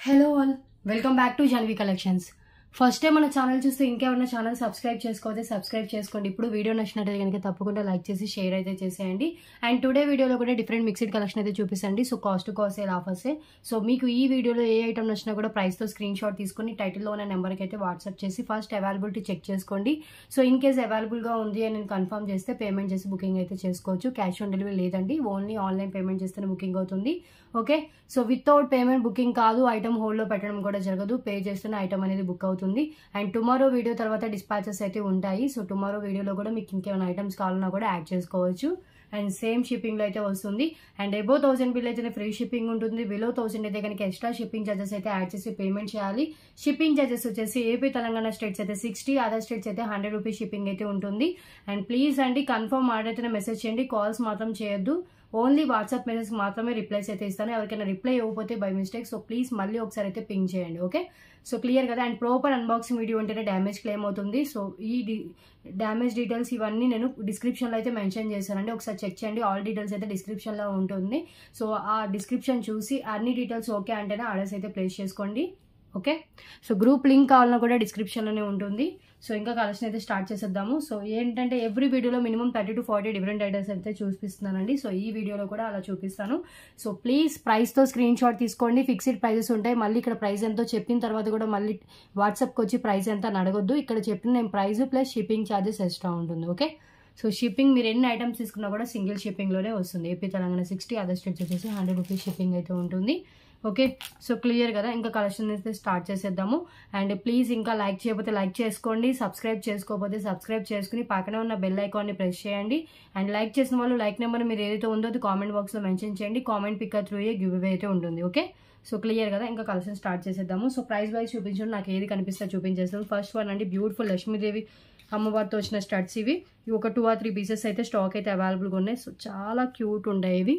hello all welcome back to Janvi collections first time మన channel చూస్తే ఇంకేమన్నా ఛానల్ సబ్స్క్రైబ్ చేసుకోతే సబ్స్క్రైబ్ చేసుకోండి ఇప్పుడు వీడియో నచ్చినట్టయితే కనుక తప్పకుండా లైక్ చేసి షేర్ అయితే చేసేయండి అండ్ టుడే వీడియోలో కూడా డిఫరెంట్ మిక్స్డ్ కలెక్షన్ అయితే చూపిస్తండి so cost to cost sale ఆఫర్సే సో మీకు ఈ వీడియోలో ఏ ఐటమ్ నచ్చినా కూడా ప్రైస్తో స్క్రీన్ షాట్ తీసుకొని టైటిల్లో ఉన్న నెంబర్కి అయితే వాట్సాప్ చేసి ఫస్ట్ అవైలబిలిటీ చెక్ చేసుకోండి సో ఇన్ కేస్ అవైలబుల్గా ఉంది అని నేను కన్ఫర్మ్ చేస్తే పేమెంట్ చేసి బుకింగ్ అయితే చేసుకోవచ్చు క్యాష్ ఆన్ డెలివరీ లేదండి ఓన్లీ ఆన్లైన్ పేమెంట్ చేస్తేనే బుకింగ్ అవుతుంది okay so without payment booking కాదు ఐటమ్ హోల్డ్లో పెట్టడం కూడా జరగదు పే చేస్తున్న ఐటమ్ అనేది బుక్ అవుతుంది అండ్ టుమారో వీడియో తర్వాత డిస్పాచెస్ అయితే ఉంటాయి సో టుమారో వీడియోలో కూడా మీకు ఇంకేమైనా ఐటమ్స్ కావాలన్నా కూడా యాడ్ చేసుకోవచ్చు అండ్ సేమ్ షిప్పింగ్లో అయితే వస్తుంది అండ్ ఎబో థౌసండ్ బిల్ అయితే ఫ్రీ షిప్పింగ్ ఉంటుంది బిలో థౌసండ్ అయితే కనుక ఎక్స్ట్రా షిప్పింగ్ చార్జెస్ అయితే యాడ్ చేసి పేమెంట్ చేయాలి షిప్పింగ్ చార్జెస్ వచ్చేసి ఏపీ తెలంగాణ స్టేట్స్ అయితే సిక్స్టీ అదర్ స్టేట్స్ అయితే హండ్రెడ్ రూపీస్ షిప్పింగ్ అయితే ఉంటుంది అండ్ ప్లీజ్ అండి కన్ఫర్మ్ ఆర్డర్ అయితేనే మెసేజ్ చేయండి కాల్స్ మాత్రం చేయొద్దు ఓన్లీ వాట్సాప్ మెసేజ్ మాత్రమే రిప్లైస్ అయితే ఇస్తాను ఎవరికైనా రిప్లై ఇవ్వకపోతే బై మిస్టేక్ సో ప్లీజ్ మళ్ళీ ఒకసారి అయితే పింక్ చేయండి ఓకే సో క్లియర్ కదా అండ్ ప్రాపర్ అన్బాక్సింగ్ వీడియో ఉంటేనే డ్యామేజ్ క్లెయిమ్ అవుతుంది సో ఈ డ్యామేజ్ డీటెయిల్స్ ఇవన్నీ నేను డిస్క్రిప్షన్లో అయితే మెన్షన్ చేశానండి ఒకసారి చెక్ చేయండి ఆల్ డీటెయిల్స్ అయితే డిస్క్రిప్షన్లో ఉంటుంది సో ఆ డిస్క్రిప్షన్ చూసి అన్ని డీటెయిల్స్ ఓకే అంటేనే ఆర్డర్స్ అయితే ప్లేస్ చేసుకోండి ఓకే సో గ్రూప్ లింక్ కావాలన్నా కూడా డిస్క్రిప్షన్లోనే ఉంటుంది సో ఇంకా కలెక్షన్ అయితే స్టార్ట్ చేసేద్దాము సో ఏంటంటే ఎవ్రీ వీడియోలో minimum thirty to forty different items అయితే చూపిస్తున్నానండి సో ఈ వీడియోలో కూడా అలా చూపిస్తాను సో ప్లీజ్ ప్రైస్తో స్క్రీన్ షాట్ తీసుకోండి ఫిక్స్డ్ ప్రైజెస్ ఉంటాయి మళ్ళీ ఇక్కడ ప్రైస్ ఎంతో చెప్పిన తర్వాత కూడా మళ్ళీ వాట్సాప్కి వచ్చి ప్రైస్ ఎంత అని అడగొద్దు ఇక్కడ చెప్పిన నేను price plus shipping charges extra ఉంటుంది ఓకే సో షిప్పింగ్ మీరు ఎన్ని ఐటమ్స్ తీసుకున్నా కూడా సింగిల్ షిప్పింగ్లోనే వస్తుంది AP Telangana sixty other states వచ్చేసి హండ్రెడ్ రూపీస్ షిప్పింగ్ అయితే ఉంటుంది ఓకే సో క్లియర్ కదా ఇంకా కలెక్షన్ అయితే స్టార్ట్ చేసేద్దాము అండ్ ప్లీజ్ ఇంకా లైక్ చేయకపోతే లైక్ చేసుకోండి సబ్స్క్రైబ్ చేసుకోకపోతే సబ్స్క్రైబ్ చేసుకుని పక్కనే ఉన్న బెల్ ఐకాన్ని ప్రెస్ చేయండి అండ్ లైక్ చేసిన వాళ్ళు లైక్ నెంబర్ మీరు ఏదైతే ఉందో అది కామెంట్ బాక్స్లో మెన్షన్ చేయండి comment pick through a giveaway అయితే ఉంటుంది ఓకే సో క్లియర్ కదా ఇంకా కలెక్షన్ స్టార్ట్ చేసేద్దాము సో ప్రైస్ వైజ్ చూపించండి నాకు ఏది కనిపిస్తే చూపించేస్తాను ఫస్ట్ వన్ అండి బ్యూటిఫుల్ లక్ష్మీదేవి అమ్మవారితో వచ్చిన స్టడ్స్ ఇవి ఇవి ఒక టూ ఆర్ త్రీ పీసెస్ అయితే స్టాక్ అయితే అవైలబుల్గా ఉన్నాయి సో చాలా క్యూట్ ఉంటాయి ఇవి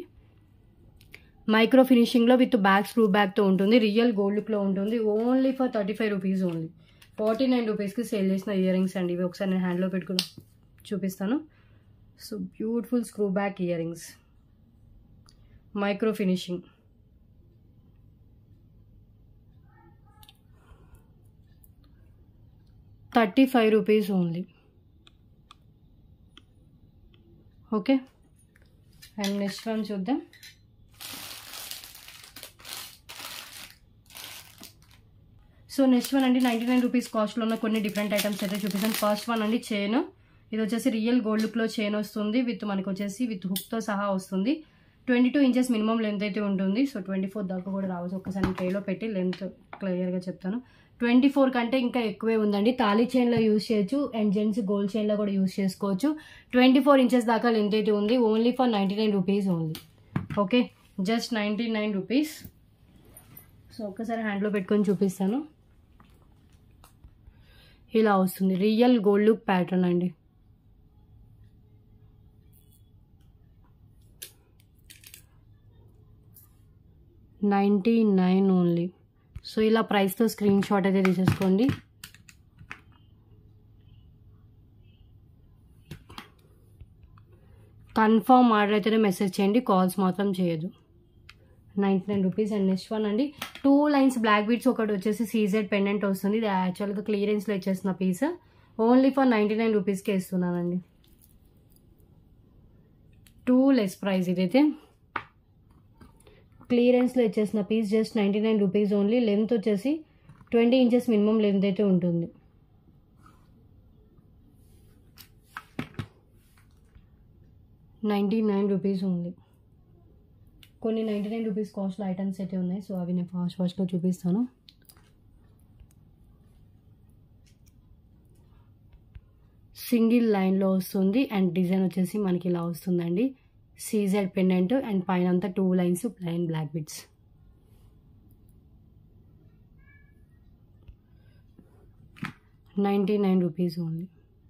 మైక్రో ఫినిషింగ్లో విత్ బ్యాగ్ స్క్రూ బ్యాగ్తో ఉంటుంది రియల్ గోల్డ్ లుక్లో ఉంటుంది only for thirty five rupees only forty nine రూపీస్కి సేల్ చేసిన ఇయర్ రింగ్స్ అండి ఇవి ఒకసారి నేను హ్యాండ్లో పెట్టుకుని చూపిస్తాను so beautiful screw back earrings micro finishing thirty five rupees only okay and next one చూద్దాం సో నెక్స్ట్ వన్ అండి నైంటీ నైన్ రూపీస్ కాస్ట్లో ఉన్న కొన్ని డిఫరెంట్ ఐటమ్స్ అయితే చూపిస్తాను ఫస్ట్ వన్ అండి చైన్ ఇది వచ్చేసి రియల్ గోల్డ్ లుక్లో చైన్ వస్తుంది విత్ మనకి వచ్చేసి విత్ హుక్తో సహా వస్తుంది twenty two inches minimum length అయితే ఉంటుంది సో ట్వంటీ ఫోర్ దాకా కూడా రావచ్చు ఒక్కసారి ట్రైలో పెట్టి లెంత్ క్లియర్గా చెప్తాను ట్వంటీ ఫోర్ కంటే ఇంకా ఎక్కువే ఉందండి తాళీ చైన్లో యూస్ చేయొచ్చు అండ్ జెంట్స్ గోల్డ్ చైన్లో కూడా యూస్ చేసుకోవచ్చు ట్వంటీ ఫోర్ ఇంచెస్ దాకా లెంత్ అయితే ఉంది only for ninety nine rupees only okay just ninety nine rupees so ఒక్కసారి హ్యాండ్లో పెట్టుకొని చూపిస్తాను ఇలా వస్తుంది రియల్ గోల్డ్ లుక్ ప్యాటర్న్ అండి నైంటీ నైన్ ఓన్లీ సో ఇలా ప్రైస్తో స్క్రీన్ షాట్ అయితే తీసేసుకోండి కన్ఫర్మ్ ఆర్డర్ అయితేనే మెసేజ్ చేయండి కాల్స్ మాత్రం చేయదు ninety nine rupees and next one అండి టూ లైన్స్ బ్లాక్ బీట్స్ ఒకటి వచ్చేసి సీజెడ్ పెండెంట్ వస్తుంది ఇది యాక్చువల్గా క్లియరెన్స్లో ఇచ్చేసిన piece only for ninety nine రూపీస్కే ఇస్తున్నానండి టూ లెస్ ప్రైస్ ఇదైతే క్లియరెన్స్లో ఇచ్చేసిన piece just ninety nine rupees only length వచ్చేసి ట్వంటీ ఇంచెస్ మినిమం లెంత్ అయితే ఉంటుంది నైంటీ నైన్ రూపీస్ ఓన్లీ కొన్ని నైంటీ నైన్ రూపీస్ కాస్ట్లో ఐటమ్స్ అయితే ఉన్నాయి సో అవి నేను ఫాస్ట్ ఫాస్ట్లో చూపిస్తాను సింగిల్ లైన్లో వస్తుంది అండ్ డిజైన్ వచ్చేసి మనకి ఇలా వస్తుందండి సీజెడ్ పెండెంట్ అండ్ పైన అంతా two lines plain black beads ninety nine rupees only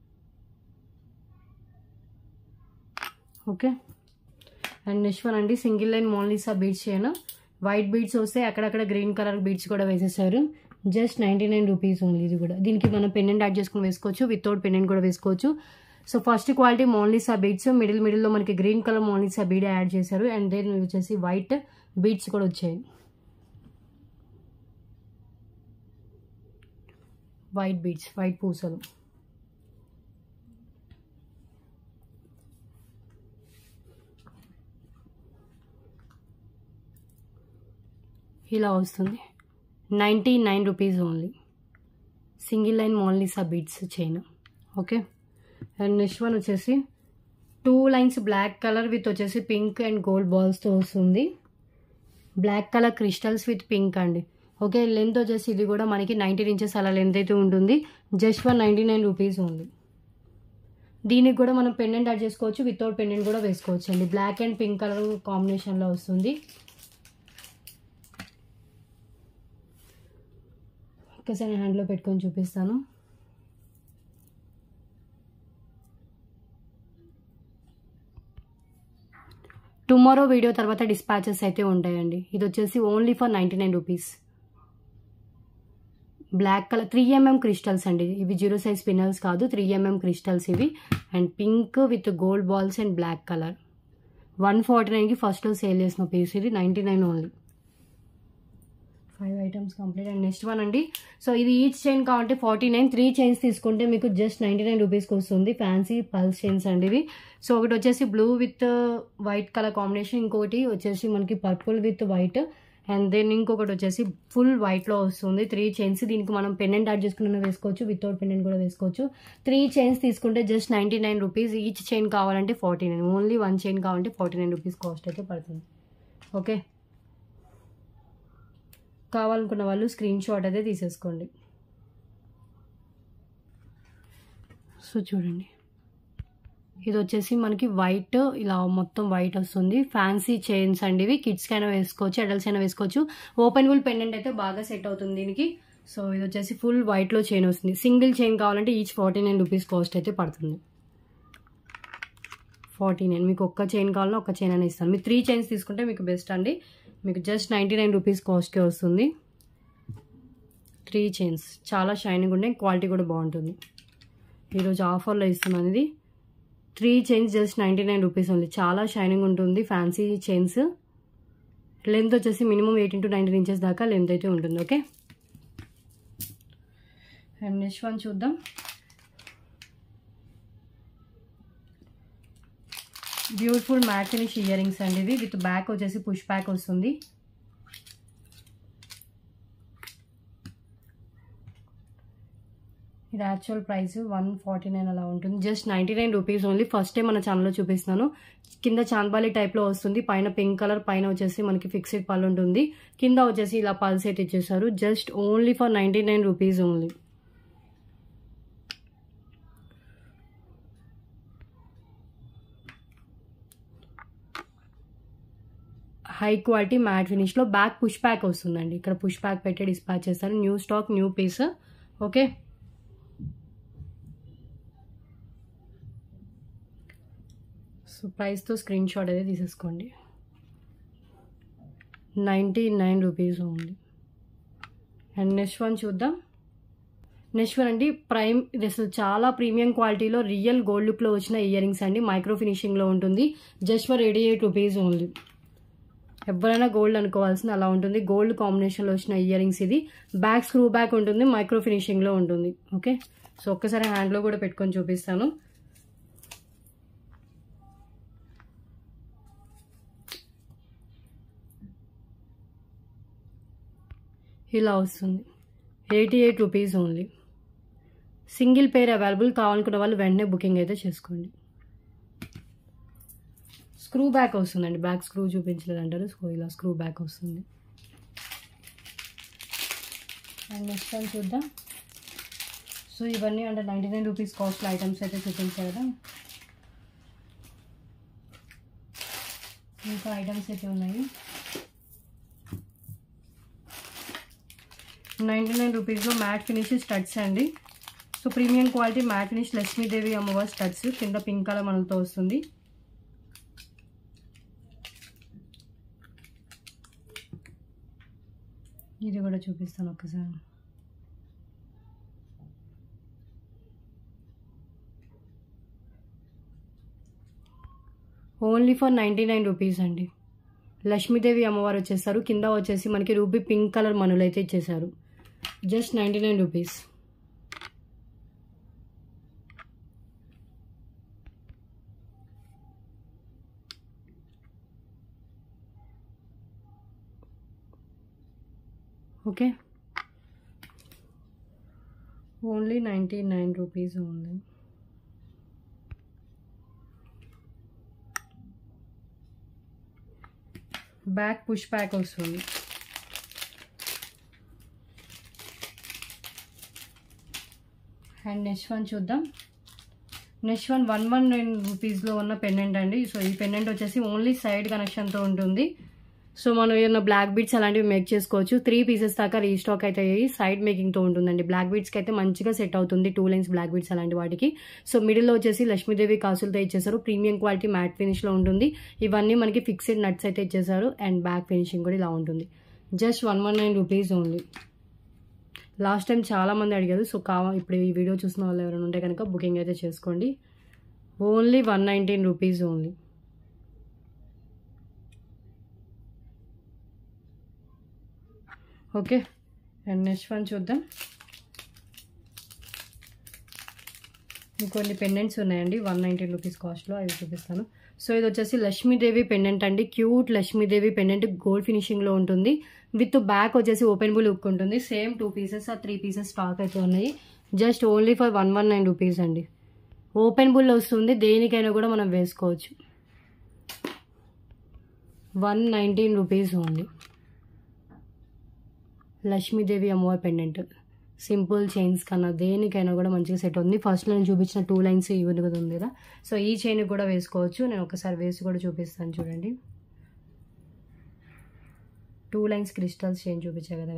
okay and next one అండి సింగిల్ లైన్ మోన్లీసా బీడ్స్ చేయను వైట్ బీడ్స్ వస్తే అక్కడక్కడ గ్రీన్ కలర్ బీడ్స్ కూడా వేసేసారు just ninety nine rupees only ఇది కూడా దీనికి మనం పెండెంట్ యాడ్ చేసుకుని వేసుకోవచ్చు వితౌట్ పెండెంట్ కూడా వేసుకోవచ్చు so first quality Monalisa beads middle మిడిల్లో మనకి green colour Monalisa bead add చేశారు అండ్ దెన్ వచ్చేసి వైట్ బీడ్స్ కూడా వచ్చాయి వైట్ బీడ్స్ వైట్ పూసలు ఇలా వస్తుంది ninety nine rupees only single line Monalisa beads chain okay and next one వచ్చేసి two lines black colour with వచ్చేసి పింక్ అండ్ గోల్డ్ బాల్స్తో వస్తుంది black colour crystals with pink అండి ఓకే లెంత్ వచ్చేసి ఇది కూడా మనకి నైంటీన్ ఇంచెస్ అలా లెంత్ అయితే ఉంటుంది just one ninety nine rupees ఉంది దీనికి కూడా మనం పెండెంట్ యాడ్ చేసుకోవచ్చు వితౌట్ పెండెంట్ కూడా వేసుకోవచ్చు అండి బ్లాక్ అండ్ పింక్ కలర్ కాంబినేషన్లో వస్తుంది ఒక్కసారి హ్యాండ్లో పెట్టుకొని చూపిస్తాను టుమారో వీడియో తర్వాత డిస్పాచెస్ అయితే ఉంటాయండి ఇది వచ్చేసి only for ninety nine rupees black colour three MM crystals అండి ఇవి జీరో సైజ్ పిన్నల్స్ కాదు త్రీ ఎంఎం క్రిస్టల్స్ ఇవి and pink with gold balls and black colour one forty నైన్కి ఫస్ట్లో సేల్ చేసిన పీస్ ఇది ninety nine only five items complete and next one అండి సో ఇది ఈచ్ చైన్ కావాలంటే ఫార్టీ నైన్ త్రీ చైన్స్ తీసుకుంటే మీకు జస్ట్ నైంటీ నైన్ రూపీస్కి వస్తుంది ఫ్యాన్సీ పల్స్ చైన్స్ అండి ఇవి సో ఒకటి వచ్చేసి blue with white colour combination ఇంకొకటి వచ్చేసి మనకి purple with white and then ఇంకొకటి వచ్చేసి ఫుల్ వైట్లో వస్తుంది త్రీ చైన్స్ దీనికి మనం పెండెంట్ యాడ్ చేసుకున్న వేసుకోవచ్చు వితౌట్ పెండెంట్ కూడా వేసుకోవచ్చు త్రీ చైన్స్ తీసుకుంటే just ninety nine rupees each chain కావాలంటే forty nine only one chain కావాలంటే ఫార్టీ నైన్ రూపీస్ కాస్ట్ అయితే పడుతుంది ఓకే కావాలనుకున్న వాళ్ళు స్క్రీన్ షాట్ అయితే తీసేసుకోండి సో చూడండి ఇది వచ్చేసి మనకి వైట్ ఇలా మొత్తం వైట్ వస్తుంది ఫ్యాన్సీ చైన్స్ అండి ఇవి కిడ్స్ కైనా వేసుకోవచ్చు అడల్ట్స్ అయినా వేసుకోవచ్చు ఓపెన్ బుల్ పెండెంట్ అయితే బాగా సెట్ అవుతుంది దీనికి సో ఇది వచ్చేసి ఫుల్ వైట్లో చైన్ వస్తుంది సింగిల్ చైన్ కావాలంటే each forty nine rupees cost అయితే పడుతుంది ఫార్టీ నైన్ మీకు ఒక్క చైన్ కావాలన్నా ఒక్క చైన్ అని ఇస్తాను మీరు త్రీ చైన్స్ తీసుకుంటే మీకు బెస్ట్ అండి మీకు జస్ట్ నైంటీ నైన్ రూపీస్ కాస్ట్కే వస్తుంది త్రీ చైన్స్ చాలా షైనింగ్ ఉంటాయి క్వాలిటీ కూడా బాగుంటుంది ఈరోజు ఆఫర్లో ఇస్తున్నాను ఇది three chains just ninety nine rupees ఉంది చాలా షైనింగ్ ఉంటుంది ఫ్యాన్సీ చైన్స్ లెంత్ వచ్చేసి minimum eighteen to nineteen inches దాకా లెంత్ అయితే ఉంటుంది ఓకే అండ్ నెక్స్ట్ వన్ చూద్దాం beautiful matte finish ear rings అండి ఇవి విత్ బ్యాక్ వచ్చేసి పుష్ బ్యాక్ వస్తుంది ఇది actual price one forty nine అలా ఉంటుంది just ninety nine rupees only first time మన ఛానల్లో చూపిస్తున్నాను కింద చాంద్బాలి టైప్లో వస్తుంది పైన పింక్ కలర్ పైన వచ్చేసి మనకి ఫిక్స్డ్ పళ్ళు ఉంటుంది కింద వచ్చేసి ఇలా పల్ సెట్ ఇచ్చేసారు just only for ninety nine rupees only high quality mat ఫినిష్లో బ్యాక్ పుష్ ప్యాక్ వస్తుందండి ఇక్కడ పుష్ ప్యాక్ పెట్టి డిస్పాచ్ చేస్తారు new stock new piece okay so ప్రైస్తో స్క్రీన్ షాట్ అయితే తీసేసుకోండి నైంటీ నైన్ రూపీస్ ఉంది అండ్ నెక్స్ట్ వన్ చూద్దాం నెక్స్ట్ వన్ అండి ప్రైమ్ ఇది అసలు చాలా ప్రీమియం క్వాలిటీలో రియల్ గోల్డ్ లుక్లో వచ్చిన ఇయర్ రింగ్స్ అండి మైక్రో ఫినిషింగ్లో ఉంటుంది just for eighty eight rupees only ఎవరైనా గోల్డ్ అనుకోవాల్సింది అలా ఉంటుంది గోల్డ్ కాంబినేషన్లో వచ్చిన ఇయర్ రింగ్స్ ఇది బ్యాక్ స్క్రూ బ్యాక్ ఉంటుంది మైక్రో ఫినిషింగ్లో ఉంటుంది ఓకే సో ఒక్కసారి హ్యాండ్లో కూడా పెట్టుకొని చూపిస్తాను ఇలా వస్తుంది eighty eight rupees only single pair available కావాలనుకున్న వాళ్ళు వెంటనే బుకింగ్ అయితే చేసుకోండి స్క్రూ బ్యాక్ వస్తుందండి బ్యాక్ స్క్రూ చూపించలేదు అంటారు సో ఇలా స్క్రూ బ్యాక్ వస్తుంది అండ్ నెక్స్ట్ టైం చూద్దాం సో ఇవన్నీ అంటే ninety nine rupees cost items అయితే చూపించారు కదా ఇంకా ఐటమ్స్ అయితే ఉన్నాయి నైంటీ నైన్ రూపీస్లో మ్యాట్ ఫినిష్ స్టడ్స్ అండి so premium quality matte finish Lakshmidevi అమ్మవారి స్టడ్స్ కింద పింక్ కలర్ మనతో వస్తుంది ఇది కూడా చూపిస్తాను ఒకసారి only for ninety nine rupees అండి లక్ష్మీదేవి అమ్మవారు వచ్చేస్తారు కింద వచ్చేసి మనకి రూబీ పింక్ కలర్ మనులు అయితే ఇచ్చేసారు just ninety nine rupees okay only ninety nine rupees ఉంది బ్యాక్ పుష్ బ్యాక్ వస్తుంది అండ్ నెక్స్ట్ వన్ చూద్దాం next one one one nine రూపీస్లో ఉన్న పెండెంట్ అండి సో ఈ పెండెంట్ వచ్చేసి ఓన్లీ సైడ్ కనెక్షన్తో ఉంటుంది సో మనం ఏదైనా బ్లాక్ బీడ్స్ అలాంటివి మేక్ చేసుకోవచ్చు త్రీ పీసెస్ దాకా రీస్టాక్ అయితే అయ్యి సైడ్ మేకింగ్తో ఉంటుందండి బ్లాక్ బీడ్స్కి అయితే మంచిగా సెట్ అవుతుంది టూ లైన్స్ బ్లాక్ బీడ్స్ అలాంటి వాటికి సో మిడిల్లో వచ్చేసి లక్ష్మీదేవి కాసులతో ఇచ్చేసారు ప్రీమియం క్వాలిటీ మ్యాట్ ఫినిష్లో ఉంటుంది ఇవన్నీ మనకి ఫిక్స్డ్ నట్స్ అయితే ఇచ్చేసారు అండ్ బ్యాక్ ఫినిషింగ్ కూడా ఇలా ఉంటుంది just one one nine rupees only last time చాలా మంది అడిగారు సో కావా ఇప్పుడు ఈ వీడియో చూసిన వాళ్ళు ఎవరైనా ఉంటే కనుక బుకింగ్ అయితే చేసుకోండి only one nineteen rupees only okay and next one చూద్దాం ఇంకొన్ని పెండెంట్స్ ఉన్నాయండి వన్ నైంటీ రూపీస్ కాస్ట్లో అవి చూపిస్తాను సో ఇది వచ్చేసి లక్ష్మీదేవి పెండెంట్ అండి క్యూట్ లక్ష్మీదేవి పెండెంట్ గోల్డ్ ఫినిషింగ్లో ఉంటుంది విత్ బ్యాక్ వచ్చేసి ఓపెనబుల్ లుక్ ఉంటుంది సేమ్ టూ పీసెస్ ఆ త్రీ పీసెస్ స్టాక్ అయితే ఉన్నాయి just only for one one nine rupees అండి ఓపెనబుల్ వస్తుంది దేనికైనా కూడా మనం వేసుకోవచ్చు one nineteen rupees only Lakshmidevi అమ్మవారి పెండెంట్ సింపుల్ చైన్స్ కన్నా దేనికైనా కూడా మంచిగా సెట్ ఉంది ఫస్ట్ నేను చూపించిన టూ లైన్స్ ఇవి ఉంది కదా సో ఈ చైన్ కూడా వేసుకోవచ్చు నేను ఒకసారి వేసి కూడా చూపిస్తాను చూడండి టూ లైన్స్ క్రిస్టల్స్ చైన్ చూపించా కదా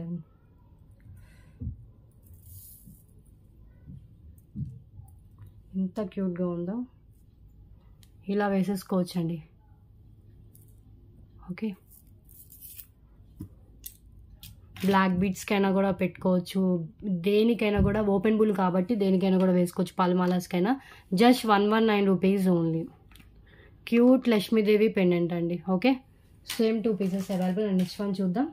ఎంత క్యూట్గా ఉందో ఇలా వేసేసుకోవచ్చండి ఓకే బ్లాక్ బీట్స్కైనా కూడా పెట్టుకోవచ్చు దేనికైనా కూడా ఓపెన్ బుల్ కాబట్టి దేనికైనా కూడా వేసుకోవచ్చు పల్మాలాస్కైనా just one one nine rupees only cute Lakshmidevi pendant అండి okay same two pieces available and next one చూద్దాం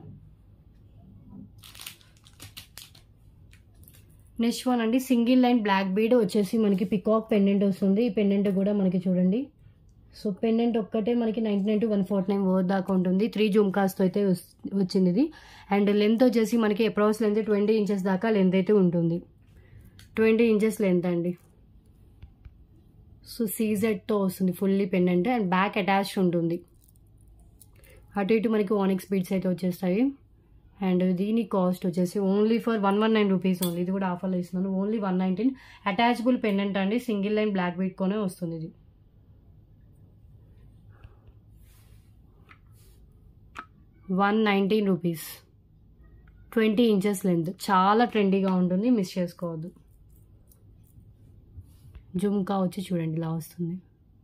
నెక్స్ట్ వన్ అండి సింగిల్ లైన్ బ్లాక్ బీడ్ వచ్చేసి మనకి పికాక్ పెండెంట్ వస్తుంది ఈ పెండెంట్ కూడా మనకి చూడండి సో పెండెంట్ ఒక్కటే మనకి ninety nine to one forty nine worth దాకా ఉంటుంది త్రీ జుమ్కాస్తో అయితే వస్- వచ్చింది ఇది అండ్ లెంత్ వచ్చేసి మనకి అప్రాక్స్ లెంత్ ట్వంటీ ఇంచెస్ దాకా లెంత్ అయితే ఉంటుంది ట్వంటీ ఇంచెస్ లెంత్ అండి సో సీజెడ్తో వస్తుంది fully pendant and back attach ఉంటుంది అటు ఇటు మనకి ఓనిక్స్ బీడ్స్ అయితే వచ్చేస్తాయి అండ్ దీని కాస్ట్ వచ్చేసి only for one one nine rupees only ఇది కూడా ఆఫర్లో ఇస్తున్నాను only one nineteen attachable pendant అండి సింగిల్ లైన్ బ్లాక్ బీట్తోనే వస్తుంది ఇది one nineteen rupees twenty inches length చాలా ట్రెండీగా ఉంటుంది మిస్ చేసుకోవద్దు జుమ్కా వచ్చి చూడండి ఇలా వస్తుంది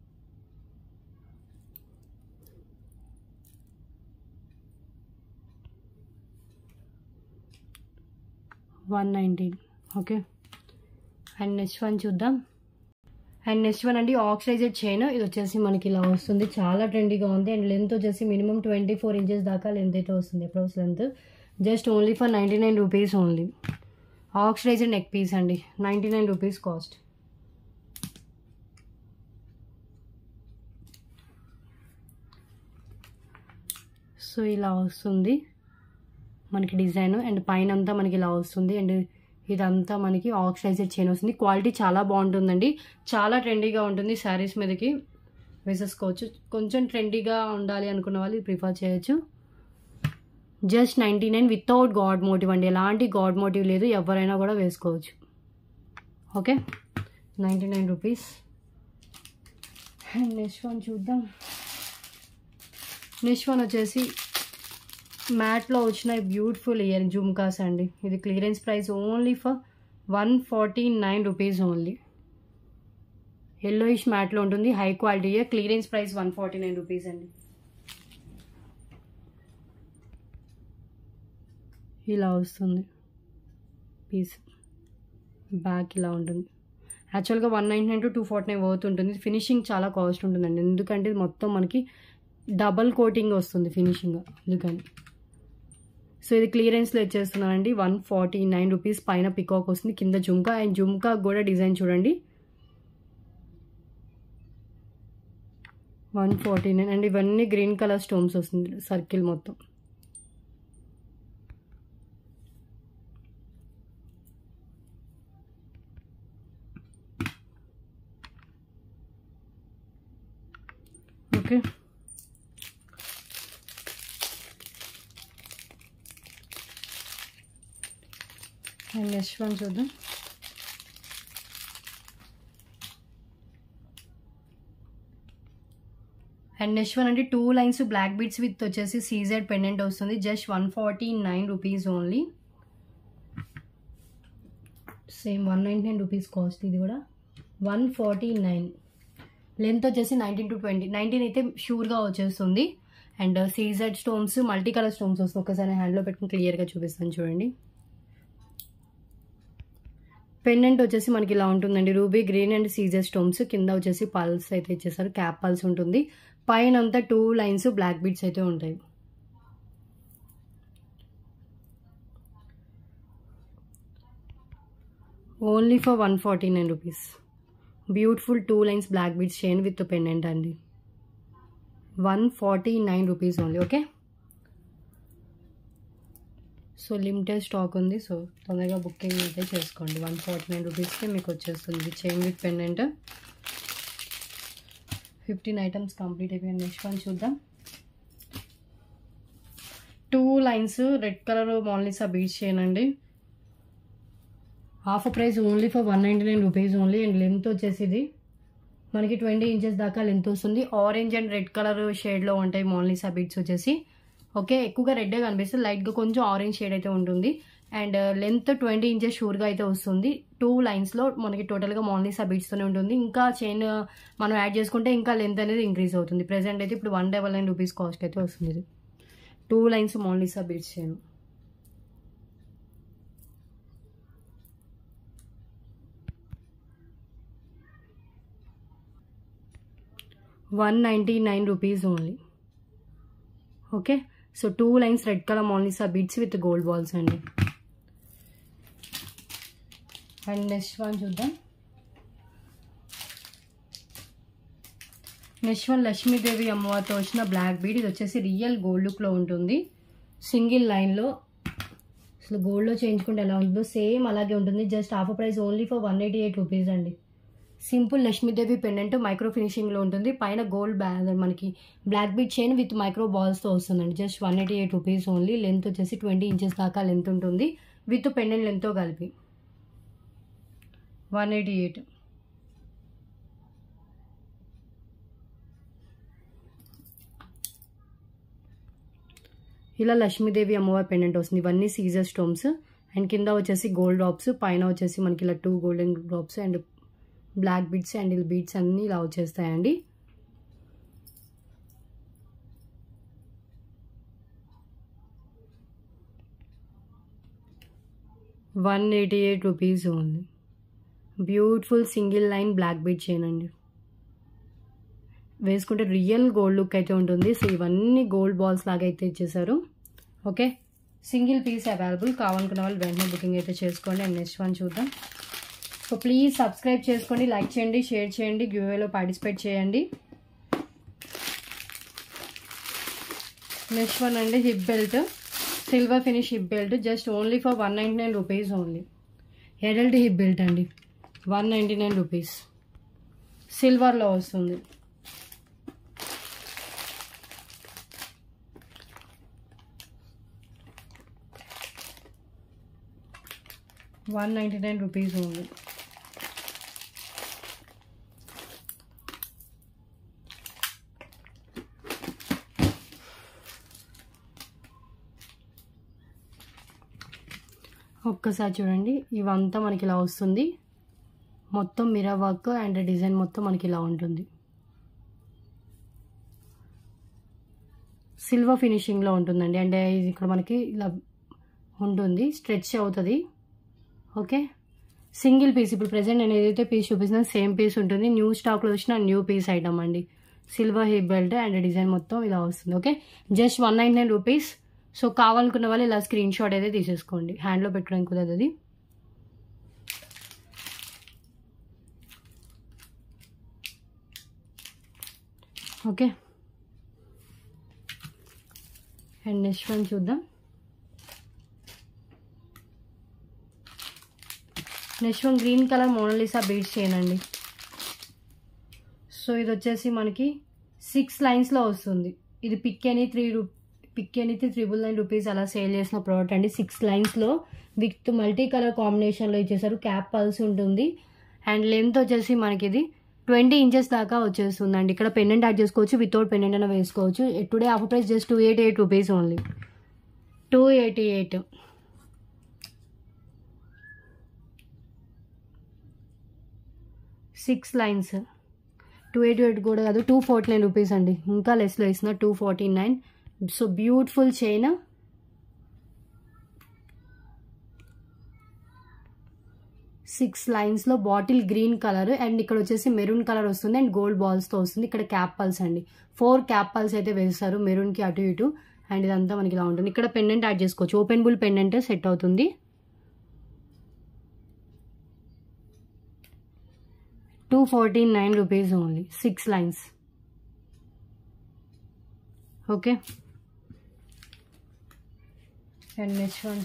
one nineteen okay and next one చూద్దాం అండ్ నెక్స్ట్ వన్ అండి ఆక్సిడైజెడ్ చైన్ ఇది వచ్చేసి మనకి ఇలా వస్తుంది చాలా ట్రెండీగా ఉంది అండ్ లెంత్ వచ్చేసి మినిమం ట్వంటీ ఫోర్ ఇంచెస్ దాకా లెంత్ అయితే వస్తుంది approx length just only for ninety nine rupees only oxidised neck piece అండి ninety nine rupees cost so ఇలా వస్తుంది మనకి డిజైన్ అండ్ పైన అంతా మనకి ఇలా వస్తుంది అండ్ ఇదంతా మనకి ఆక్సిడైజర్ చైన్ వస్తుంది క్వాలిటీ చాలా బాగుంటుందండి చాలా ట్రెండీగా ఉంటుంది శారీస్ మీదకి వేసేసుకోవచ్చు కొంచెం ట్రెండీగా ఉండాలి అనుకున్న వాళ్ళు ప్రిఫర్ చేయొచ్చు just ninety nine without god motive అండి ఎలాంటి గాడ్ మోటివ్ లేదు ఎవరైనా కూడా వేసుకోవచ్చు okay ninety nine rupees and next one చూద్దాం నెక్స్ట్ వన్ వచ్చేసి మ్యాట్లో వచ్చిన బ్యూటిఫుల్ ఇయర్ జుమ్కాస్ అండి ఇది clearance price only for one forty nine rupees only yellowish మ్యాట్లో ఉంటుంది high quality ear clearance price one forty nine rupees అండి ఇలా వస్తుంది పీస్ బ్యాక్ ఇలా ఉంటుంది యాక్చువల్గా one nine nine to two forty nine worth ఉంటుంది ఫినిషింగ్ చాలా కాస్ట్ ఉంటుందండి ఎందుకంటే ఇది మొత్తం మనకి డబల్ కోటింగ్ వస్తుంది ఫినిషింగ్ అందుకని సో ఇది క్లియరెన్స్లో ఇచ్చేస్తున్నానండి వన్ ఫార్టీ నైన్ రూపీస్ పైన పికాక్ వస్తుంది కింద జుమ్కా అండ్ జుమ్కా కూడా డిజైన్ చూడండి వన్ ఫార్టీ నైన్ అండ్ ఇవన్నీ గ్రీన్ కలర్ స్టోన్స్ వస్తుంది సర్కిల్ మొత్తం ఓకే అండ్ నెక్స్ట్ వన్ చూద్దాం అండ్ నెక్స్ట్ వన్ అంటే two lines black beads with వచ్చేసి సీజెడ్ పెండెంట్ వస్తుంది just one forty nine rupees only same one ninety nine rupees cost ఇది కూడా one forty nine length వచ్చేసి nineteen to twenty nineteen అయితే షూర్గా వచ్చేస్తుంది and CZ stones multi colour stones వస్తుంది ఒకసారి హ్యాండ్లో పెట్టుకుని క్లియర్గా చూపిస్తాను చూడండి పెండెంట్ వచ్చేసి మనకి ఇలా ఉంటుందండి ruby green and CZ stones కింద వచ్చేసి పల్స్ అయితే ఇచ్చేసారు క్యాప్ పల్స్ ఉంటుంది పైన అంతా టూ లైన్స్ బ్లాక్ బీట్స్ అయితే ఉంటాయి only for one forty nine rupees beautiful two lines black beads chain with pendant అండి one forty nine rupees only okay so limited stock ఉంది సో తొందరగా బుకింగ్ అయితే చేసుకోండి వన్ ఫార్టీ నైన్ రూపీస్కి మీకు వచ్చేస్తుంది chain with pendant fifteen items complete అయిపోయింది next one చూద్దాం two lines red colour Monalisa beads చేయనండి half price only for one ninety nine rupees only and length వచ్చేసి ఇది మనకి ట్వంటీ ఇంచెస్ దాకా లెంత్ వస్తుంది ఆరెంజ్ అండ్ రెడ్ కలర్ షేడ్లో ఉంటాయి మాన్లీసా బీట్స్ వచ్చేసి ఓకే ఎక్కువగా రెడ్గా కనిపిస్తుంది లైట్గా కొంచెం ఆరెంజ్ షేడ్ అయితే ఉంటుంది అండ్ లెంత్ ట్వంటీ ఇంచెస్ షూర్గా అయితే వస్తుంది టూ లైన్స్లో మనకి టోటల్గా మాన్లీసా బీట్స్తోనే ఉంటుంది ఇంకా చైన్ మనం యాడ్ చేసుకుంటే ఇంకా లెంత్ అనేది ఇంక్రీజ్ అవుతుంది ప్రెసెంట్ అయితే ఇప్పుడు one double nine rupees cost అయితే వస్తుంది ఇది two lines Monalisa beads chain one ninety nine rupees only okay so two lines red colour Monalisa beads with gold balls అండి అండ్ నెక్స్ట్ వన్ చూద్దాం next one Lakshmidevi అమ్మవారితో వచ్చిన black bead ఇది వచ్చేసి real gold లుక్లో ఉంటుంది సింగిల్ లైన్లో అసలు గోల్డ్లో చేయించుకుంటే ఎలా ఉంటుందో సేమ్ అలాగే ఉంటుంది just half price only for one eighty eight rupees అండి సింపుల్ లక్ష్మీదేవి పెండెంట్ మైక్రో ఫినిషింగ్లో ఉంటుంది పైన గోల్డ్ బ్యా మనకి black beads chain with micro బాల్స్తో వస్తుందండి just one eighty eight rupees only length వచ్చేసి ట్వంటీ ఇంచెస్ దాకా లెంత్ ఉంటుంది విత్ పెండెంట్ లెంత్తో కలిపి వన్ ఎయిటీ ఎయిట్ ఇలా లక్ష్మీదేవి అమ్మవారి పెండెంట్ వస్తుంది ఇవన్నీ సీజర్ స్టోన్స్ అండ్ కింద వచ్చేసి గోల్డ్ డ్రాప్స్ పైన వచ్చేసి మనకి ఇలా two golden drops and black beads and beads అన్నీ ఇలా వచ్చేస్తాయండి one eighty eight rupees only beautiful single line black bead chain అండి వేసుకుంటే రియల్ గోల్డ్ లుక్ అయితే ఉంటుంది సో ఇవన్నీ గోల్డ్ బాల్స్ లాగా అయితే ఇచ్చేసారు ఓకే సింగిల్ పీస్ అవైలబుల్ కావాలనుకున్న వాళ్ళు వెంటనే బుకింగ్ అయితే చేసుకోండి అండ్ నెక్స్ట్ వన్ చూద్దాం సో ప్లీజ్ సబ్స్క్రైబ్ చేసుకోండి లైక్ చేయండి షేర్ చేయండి గివ్వేలో పార్టిసిపేట్ చేయండి నెక్స్ట్ వన్ అండి hip belt silver finish hip belt just only for one ninety nine rupees only adult hip belt అండి వన్ నైంటీ నైన్ రూపీస్ సిల్వర్లో వస్తుంది one ninety nine rupees only ఒక్కసారి చూడండి ఇవంతా మనకి ఇలా వస్తుంది మొత్తం మిర్రర్ వర్క్ అండ్ డిజైన్ మొత్తం మనకి ఇలా ఉంటుంది సిల్వర్ ఫినిషింగ్లో ఉంటుందండి అంటే ఇది ఇక్కడ మనకి ఇలా ఉంటుంది స్ట్రెచ్ అవుతుంది ఓకే సింగిల్ పీస్ ఇప్పుడు ప్రజెంట్ నేను ఏదైతే పీస్ చూపిస్తున్నా సేమ్ పీస్ ఉంటుంది న్యూ స్టాక్లో వచ్చిన న్యూ పీస్ ఐటమ్ అండి silver hip belt and design మొత్తం ఇలా వస్తుంది okay just one nine nine rupees so కావాలనుకున్న వాళ్ళు ఇలా స్క్రీన్ షాట్ అయితే తీసేసుకోండి హ్యాండ్లో పెట్టడానికి కుదరదు అది ఓకే అండ్ నెక్స్ట్ వన్ చూద్దాం next one green colour Mona Lisa beads చేయనండి సో ఇది వచ్చేసి మనకి సిక్స్ లైన్స్లో వస్తుంది ఇది పిక్ అని త్రీ రూ పిక్ అని త్రిబుల్ నైన్ రూపీస్ అలా సేల్ చేసిన ప్రోడక్ట్ అండి సిక్స్ లైన్స్లో విత్ మల్టీ కలర్ కాంబినేషన్లో ఇచ్చేసారు క్యాప్ పల్స్ ఉంటుంది అండ్ లెంత్ వచ్చేసి మనకి ఇది ట్వంటీ ఇంచెస్ దాకా వచ్చేస్తుందండి ఇక్కడ పెండెంట్ యాడ్ చేసుకోవచ్చు వితౌట్ పెండెంట్ అయినా వేసుకోవచ్చు today offer price just two eighty eight rupees only two eighty eight six lines two eighty eight కూడా కాదు టూ ఫార్టీ నైన్ రూపీస్ అండి ఇంకా లెస్లో ఇస్తున్నా two forty nine so beautiful chain six లైన్స్లో బాటిల్ గ్రీన్ కలర్ అండ్ ఇక్కడ వచ్చేసి maroon colour వస్తుంది అండ్ గోల్డ్ బాల్స్తో వస్తుంది ఇక్కడ క్యాప్ పల్స్ అండి ఫోర్ క్యాప్ పల్స్ అయితే వేస్తారు మెరూన్కి అటు ఇటు అండ్ ఇదంతా మనకి ఇలా ఉంటుంది ఇక్కడ పెండెంట్ యాడ్ చేసుకోవచ్చు ఓపెన్ బుల్ పెండెంట్ సెట్ అవుతుంది two forty nine rupees only six lines okay and next one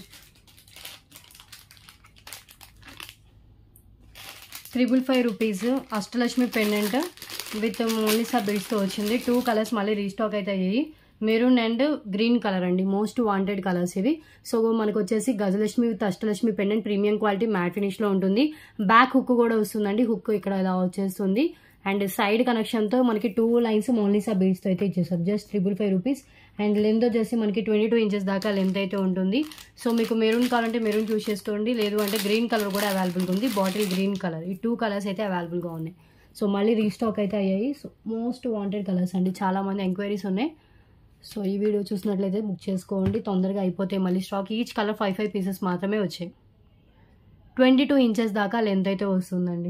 triple five rupees Ashtalakshmi pendant with Mona Lisa బీడ్స్తో వచ్చింది టూ కలర్స్ మళ్ళీ రీస్టాక్ అయితే అయ్యాయి మెరూన్ అండ్ గ్రీన్ కలర్ అండి మోస్ట్ వాంటెడ్ కలర్స్ ఇవి so మనకు వచ్చేసి Gajalakshmi with Ashtalakshmi pendant premium quality mat ఫినిష్లో ఉంటుంది బ్యాక్ హుక్ కూడా వస్తుందండి హుక్ ఇక్కడ ఇలా వచ్చేస్తుంది అండ్ సైడ్ కనెక్షన్తో మనకి టూ లైన్స్ మోనిసా బీడ్స్తో అయితే ఇచ్చేసారు just triple five rupees and length వచ్చేసి మనకి ట్వంటీ టూ ఇంచెస్ దాకా లెంత్ అయితే ఉంటుంది సో మీకు మెరూన్ కావాలంటే మెరూన్ చూస్ చేసుకోండి లేదు అంటే గ్రీన్ కలర్ కూడా అవైలబుల్గా ఉంది బాటిల్ గ్రీన్ కలర్ ఈ టూ కలర్స్ అయితే అవైలబుల్గా ఉన్నాయి సో మళ్ళీ రీస్టాక్ అయితే అయ్యాయి సో మోస్ట్ వాంటెడ్ కలర్స్ అండి చాలామంది ఎంక్వైరీస్ ఉన్నాయి సో ఈ వీడియో చూసినట్లయితే బుక్ చేసుకోండి తొందరగా అయిపోతాయి మళ్ళీ stock each colour five five pieces మాత్రమే వచ్చాయి ట్వంటీ టూ ఇంచెస్ దాకా లెంత్ అయితే వస్తుందండి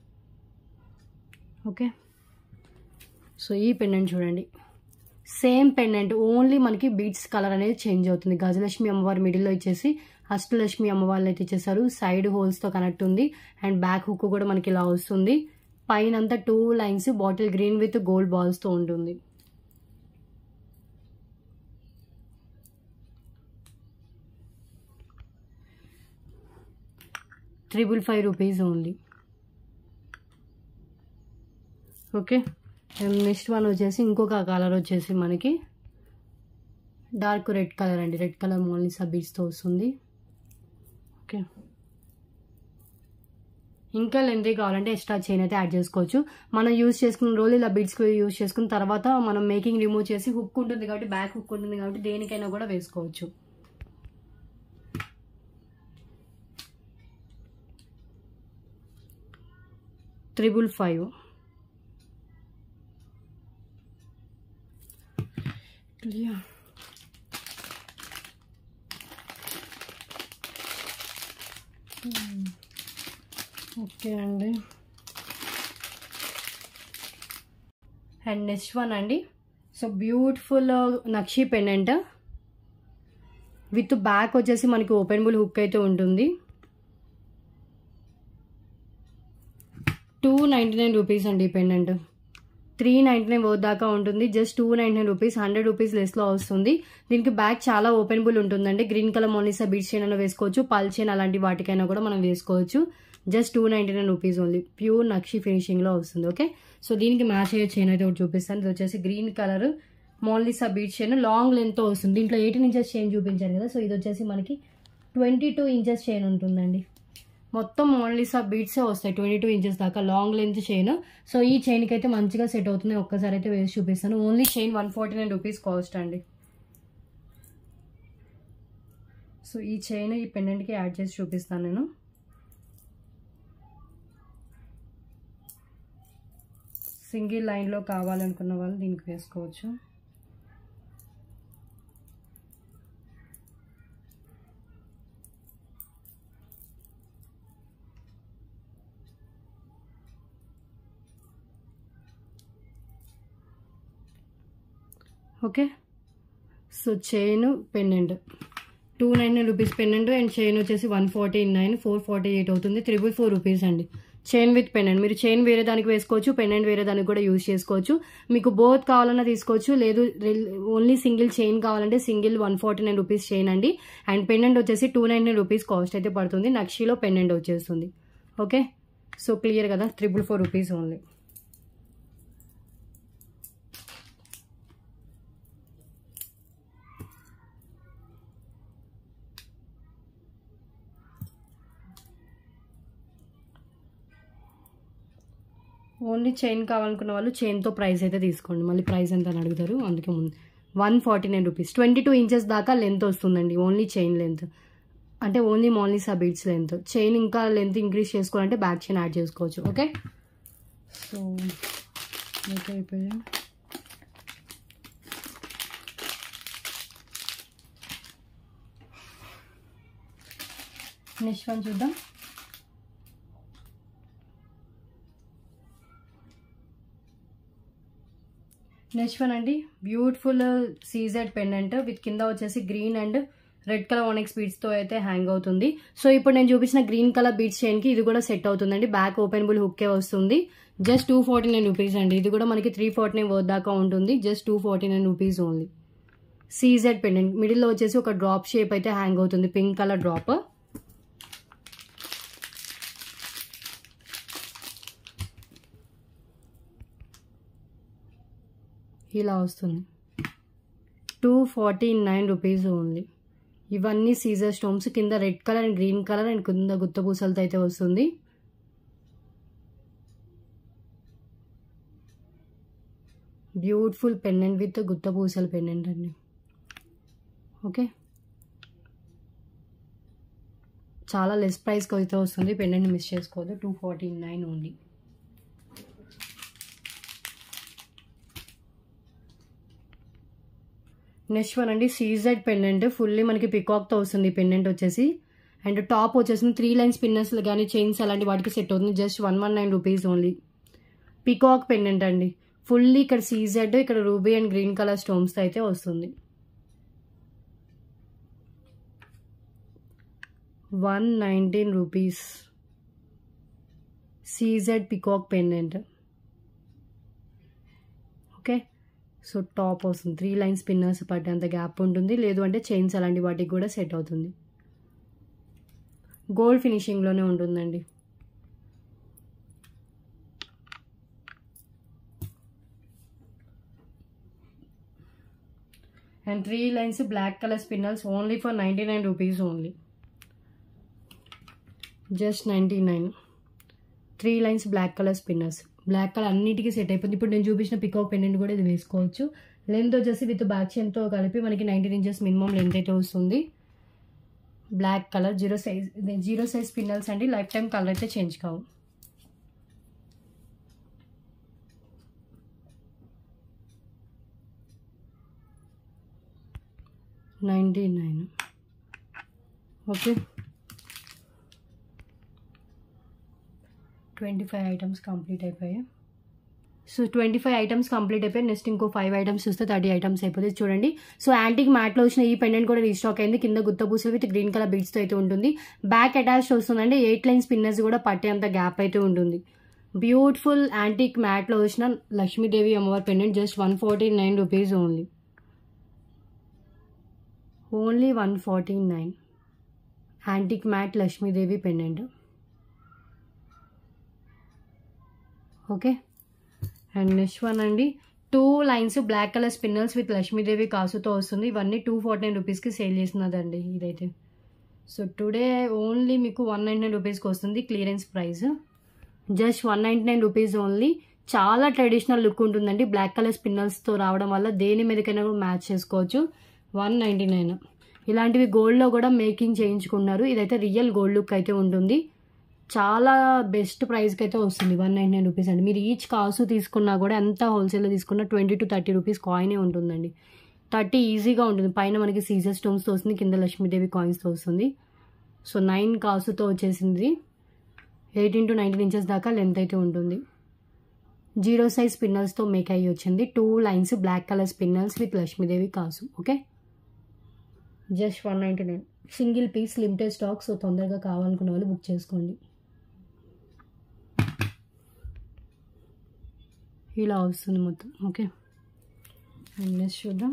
ఓకే సో ఈ పెండెంట్ చూడండి సేమ్ పెండెంట్ ఓన్లీ మనకి బీట్స్ కలర్ అనేది చేంజ్ అవుతుంది గజలక్ష్మి అమ్మవారి మిడిల్లో ఇచ్చేసి అష్టలక్ష్మి అమ్మవారిని అయితే ఇచ్చేసారు సైడ్ హోల్స్తో కనెక్ట్ ఉంది అండ్ బ్యాక్ హుక్ కూడా మనకి ఇలా వస్తుంది పైన అంతా two lines bottle green with gold బాల్స్తో ఉంటుంది triple five rupees only okay next one వచ్చేసి ఇంకొక కలర్ వచ్చేసి మనకి డార్క్ రెడ్ కలర్ అండి రెడ్ కలర్ మోల్ని బీడ్స్తో వస్తుంది ఓకే ఇంకా లెంతీ కావాలంటే ఎక్స్ట్రా చైన్ అయితే యాడ్ చేసుకోవచ్చు మనం యూజ్ చేసుకున్న రోజు ఇలా బీడ్స్కి యూజ్ చేసుకున్న తర్వాత మనం మేకింగ్ రిమూవ్ చేసి హుక్ ఉంటుంది కాబట్టి బ్యాక్ హుక్ ఉంటుంది కాబట్టి దేనికైనా కూడా వేసుకోవచ్చు త్రిబుల్ ఫైవ్ క్లియర్ ఓకే అండి అండ్ నెక్స్ట్ వన్ అండి so beautiful nakshi pendant with back వచ్చేసి మనకి ఓపెన్ బుల్ హుక్ అయితే ఉంటుంది టూ నైంటీ నైన్ రూపీస్ అండి ఈ పెండెంట్ త్రీ నైంటీ నైన్ దాకా ఉంటుంది just two ninety nine rupees hundred rupees లెస్లో వస్తుంది దీనికి బ్యాక్ చాలా ఓపెన్ బుల్ ఉంటుందండి green colour Mona Lisa beads chain అయినా వేసుకోవచ్చు పల్ చైన్ అలాంటి వాటికైనా కూడా మనం వేసుకోవచ్చు just two ninety nine rupees only pure nakshi ఫినిషింగ్లో వస్తుంది ఓకే సో దీనికి మ్యాచ్ అయ్యే చైన్ అయితే ఒకటి చూపిస్తాను ఇది వచ్చేసి green colour Mona Lisa bead chain long length వస్తుంది దీంట్లో ఎయిటీన్ ఇంచెస్ చైన్ చూపించాను కదా సో ఇది వచ్చేసి మనకి ట్వంటీ టూ ఇంచెస్ చైన్ ఉంటుందండి మొత్తం మోన్లిసా బీట్సే వస్తాయి ట్వంటీ టూ ఇంచెస్ దాకా లాంగ్ లెంత్ చైన్ సో ఈ చైన్కి అయితే మంచిగా సెట్ అవుతుంది ఒక్కసారి అయితే వేసి చూపిస్తాను only chain one forty nine rupees cost అండి సో ఈ చైన్ ఈ పెండెంట్కి యాడ్ చేసి చూపిస్తాను నేను సింగిల్ లైన్లో కావాలనుకున్న వాళ్ళు దీనికి వేసుకోవచ్చు okay so chain pendant two nine nine rupees pendant and chain వచ్చేసి one forty nine four forty eight అవుతుంది త్రిబుల్ ఫోర్ రూపీస్ అండి చైన్ విత్ పెండెంట్ మీరు చైన్ వేరే దానికి వేసుకోవచ్చు పెండెంట్ వేరే దానికి కూడా యూజ్ చేసుకోవచ్చు మీకు బోత్ కావాలన్నా తీసుకోవచ్చు లేదు ఓన్లీ సింగిల్ చైన్ కావాలంటే single one forty nine rupees chain అండి అండ్ పెండెంట్ వచ్చేసి two nine nine rupees cost అయితే పడుతుంది నక్షిలో పెండెంట్ వచ్చేస్తుంది ఓకే సో క్లియర్ కదా triple four rupees only only chain కావాలనుకున్న వాళ్ళు చైన్తో ప్రైస్ అయితే తీసుకోండి మళ్ళీ ప్రైస్ ఎంత అని అడుగుతారు అందుకే ముందు one forty nine rupees twenty two inches దాకా లెంత్ వస్తుందండి ఓన్లీ చైన్ లెంత్ అంటే only Mona Lisa beads length chain ఇంకా లెంత్ ఇంక్రీజ్ చేసుకోవాలంటే బ్యాక్ చైన్ యాడ్ చేసుకోవచ్చు ఓకే సో ఓకే అయిపోయా నెక్స్ట్ వన్ చూద్దాం నెక్స్ట్ వన్ అండి బ్యూటిఫుల్ సీజెడ్ పెండెంట్ విత్ కింద వచ్చేసి green and red colour onyx బీడ్స్తో అయితే హ్యాంగ్ అవుతుంది సో ఇప్పుడు నేను చూపించిన గ్రీన్ కలర్ బీడ్స్ చైన్కి ఇది కూడా సెట్ అవుతుందండి బ్యాక్ ఓపెనబుల్ హుక్కే వస్తుంది just two forty nine rupees అండి ఇది కూడా మనకి త్రీ ఫార్టీ నైన్ వర్త్ దాకా ఉంటుంది just two forty nine rupees only CZ pendant మిడిల్లో వచ్చేసి ఒక డ్రాప్ షేప్ అయితే హ్యాంగ్ అవుతుంది పింక్ కలర్ డ్రాప్ ఇలా వస్తుంది two forty nine rupees only ఇవన్నీ సీజర్ స్టోన్స్ కింద red colour and green colour and కింద గుత్త పూసలతో అయితే వస్తుంది బ్యూటిఫుల్ పెండెంట్ విత్ గుత్త పూసల పెండెంట్ అండి ఓకే చాలా లెస్ ప్రైస్కి అయితే వస్తుంది పెండెంట్ మిస్ చేసుకోవద్దు two forty nine only next one అండి సీజెడ్ పెండెంట్ ఫుల్లీ మనకి పికాక్తో వస్తుంది పెండెంట్ వచ్చేసి అండ్ టాప్ వచ్చేసి త్రీ లైన్స్ పిన్నర్స్ కానీ చైన్స్ అలాంటి వాటికి సెట్ అవుతుంది just one one nine rupees only peacock pendant అండి ఫుల్లీ ఇక్కడ సీజెడ్ ఇక్కడ రూబీ అండ్ గ్రీన్ కలర్ స్టోన్స్తో అయితే వస్తుంది one nineteen rupees CZ peacock pendant okay so top వస్తుంది త్రీ లైన్స్ పిన్నర్స్ పట్టేంత గ్యాప్ ఉంటుంది లేదు అంటే చైన్స్ అలాంటి వాటికి కూడా సెట్ అవుతుంది గోల్డ్ ఫినిషింగ్లోనే ఉంటుందండి and three lines black colour spinners only for ninety nine rupees only just ninety nine three lines black colour spinners black colour అన్నిటికీ సెట్ అయిపోతుంది ఇప్పుడు నేను చూపించిన పికాక్ పెండెంట్ కూడా ఇది వేసుకోవచ్చు లెంత్ వచ్చేసి విత్ బ్యాక్ చైన్తో కలిపి మనకి నైన్టీన్ ఇంచెస్ మినిమం లెంత్ అయితే వస్తుంది black colour zero size zero size spinners అండి లైఫ్ టైం కలర్ అయితే చేంజ్ కావు ninety nine okay twenty five items complete అయిపోయాయి so twenty five items complete అయిపోయి నెక్స్ట్ ఇంకో ఫైవ్ ఐటమ్స్ చూస్తే థర్టీ ఐటమ్స్ అయిపోతుంది చూడండి సో యాంటిక్ మ్యాట్లో వచ్చిన ఈ పెండెంట్ కూడా రీస్టాక్ అయింది కింద గుత్త పూసలు విత్ గ్రీన్ కలర్ బీడ్స్తో అయితే ఉంటుంది బ్యాక్ అటాచ్డ్ వస్తుందండి ఎయిట్ లైన్ స్పిన్నర్స్ కూడా పట్టేంత గ్యాప్ అయితే ఉంటుంది బ్యూటిఫుల్ యాంటిక్ మ్యాట్లో వచ్చిన లక్ష్మీదేవి అమ్మవారి pendant just one forty nine rupees only only one forty nine antique matt Lakshmidevi pendant okay and next one అండి two lines black colour spinners with Lakshmidevi కాసుతో వస్తుంది ఇవన్నీ టూ ఫార్టీ నైన్ రూపీస్కి సేల్ చేసినదండి ఇదైతే సో టుడే ఓన్లీ మీకు one ninety nine రూపీస్కి వస్తుంది clearance price just one ninety nine rupees only చాలా ట్రెడిషనల్ లుక్ ఉంటుందండి బ్లాక్ కలర్ స్పిన్నర్స్తో రావడం వల్ల దేని మీదకైనా కూడా మ్యాచ్ చేసుకోవచ్చు వన్ నైంటీ నైన్ ఇలాంటివి గోల్డ్లో కూడా మేకింగ్ చేయించుకున్నారు ఇదైతే రియల్ గోల్డ్ లుక్ అయితే ఉంటుంది చాలా బెస్ట్ ప్రైస్కి అయితే వస్తుంది వన్ నైంటీ నైన్ రూపీస్ అండి మీరు ఈచ్ కాసు తీసుకున్నా కూడా ఎంత హోల్సేల్లో తీసుకున్నా ట్వంటీ టు థర్టీ రూపీస్ కాయినే ఉంటుందండి థర్టీ ఈజీగా ఉంటుంది పైన మనకి సీజర్ స్టోన్స్తో వస్తుంది కింద లక్ష్మీదేవి కాయిన్స్తో వస్తుంది సో నైన్ కాసుతో వచ్చేసింది ఎయిటీన్ టు నైన్టీన్ ఇంచెస్ దాకా లెంత్ అయితే ఉంటుంది జీరో సైజ్ స్పిన్నర్స్తో మేక్ అయ్యి వచ్చింది two lines black colour spinners with Lakshmidevi కాసు okay just one ninety nine single piece limited stock so తొందరగా కావాలనుకున్న వాళ్ళు బుక్ చేసుకోండి ఇలా వస్తుంది మొత్తం ఓకే అండ్ నెక్స్ట్ చూద్దాం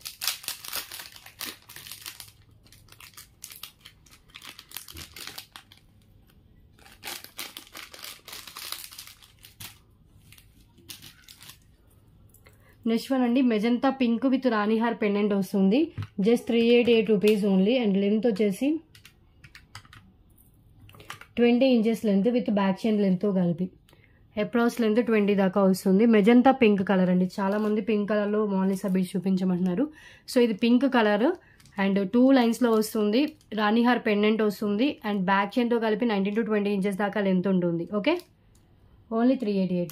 నెక్స్ట్ వన్ అండి magenta pink with Ranihaar pendant వస్తుంది just three eight eight rupees only and length వచ్చేసి twenty inches length with back chain లెంత్తో కలిపి అప్రాక్స్ లెంత్ ట్వంటీ దాకా వస్తుంది మెజంతా పింక్ కలర్ అండి చాలా మంది పింక్ కలర్లో మోనలిసా బీచ్ చూపించమంటున్నారు సో ఇది పింక్ కలర్ అండ్ టూ లైన్స్లో వస్తుంది రాణిహార్ పెండెంట్ వస్తుంది అండ్ బ్యాక్ చైన్తో కలిపి నైన్టీన్ టు ట్వంటీ ఇంచెస్ దాకా లెంత్ ఉంటుంది okay only three eighty eight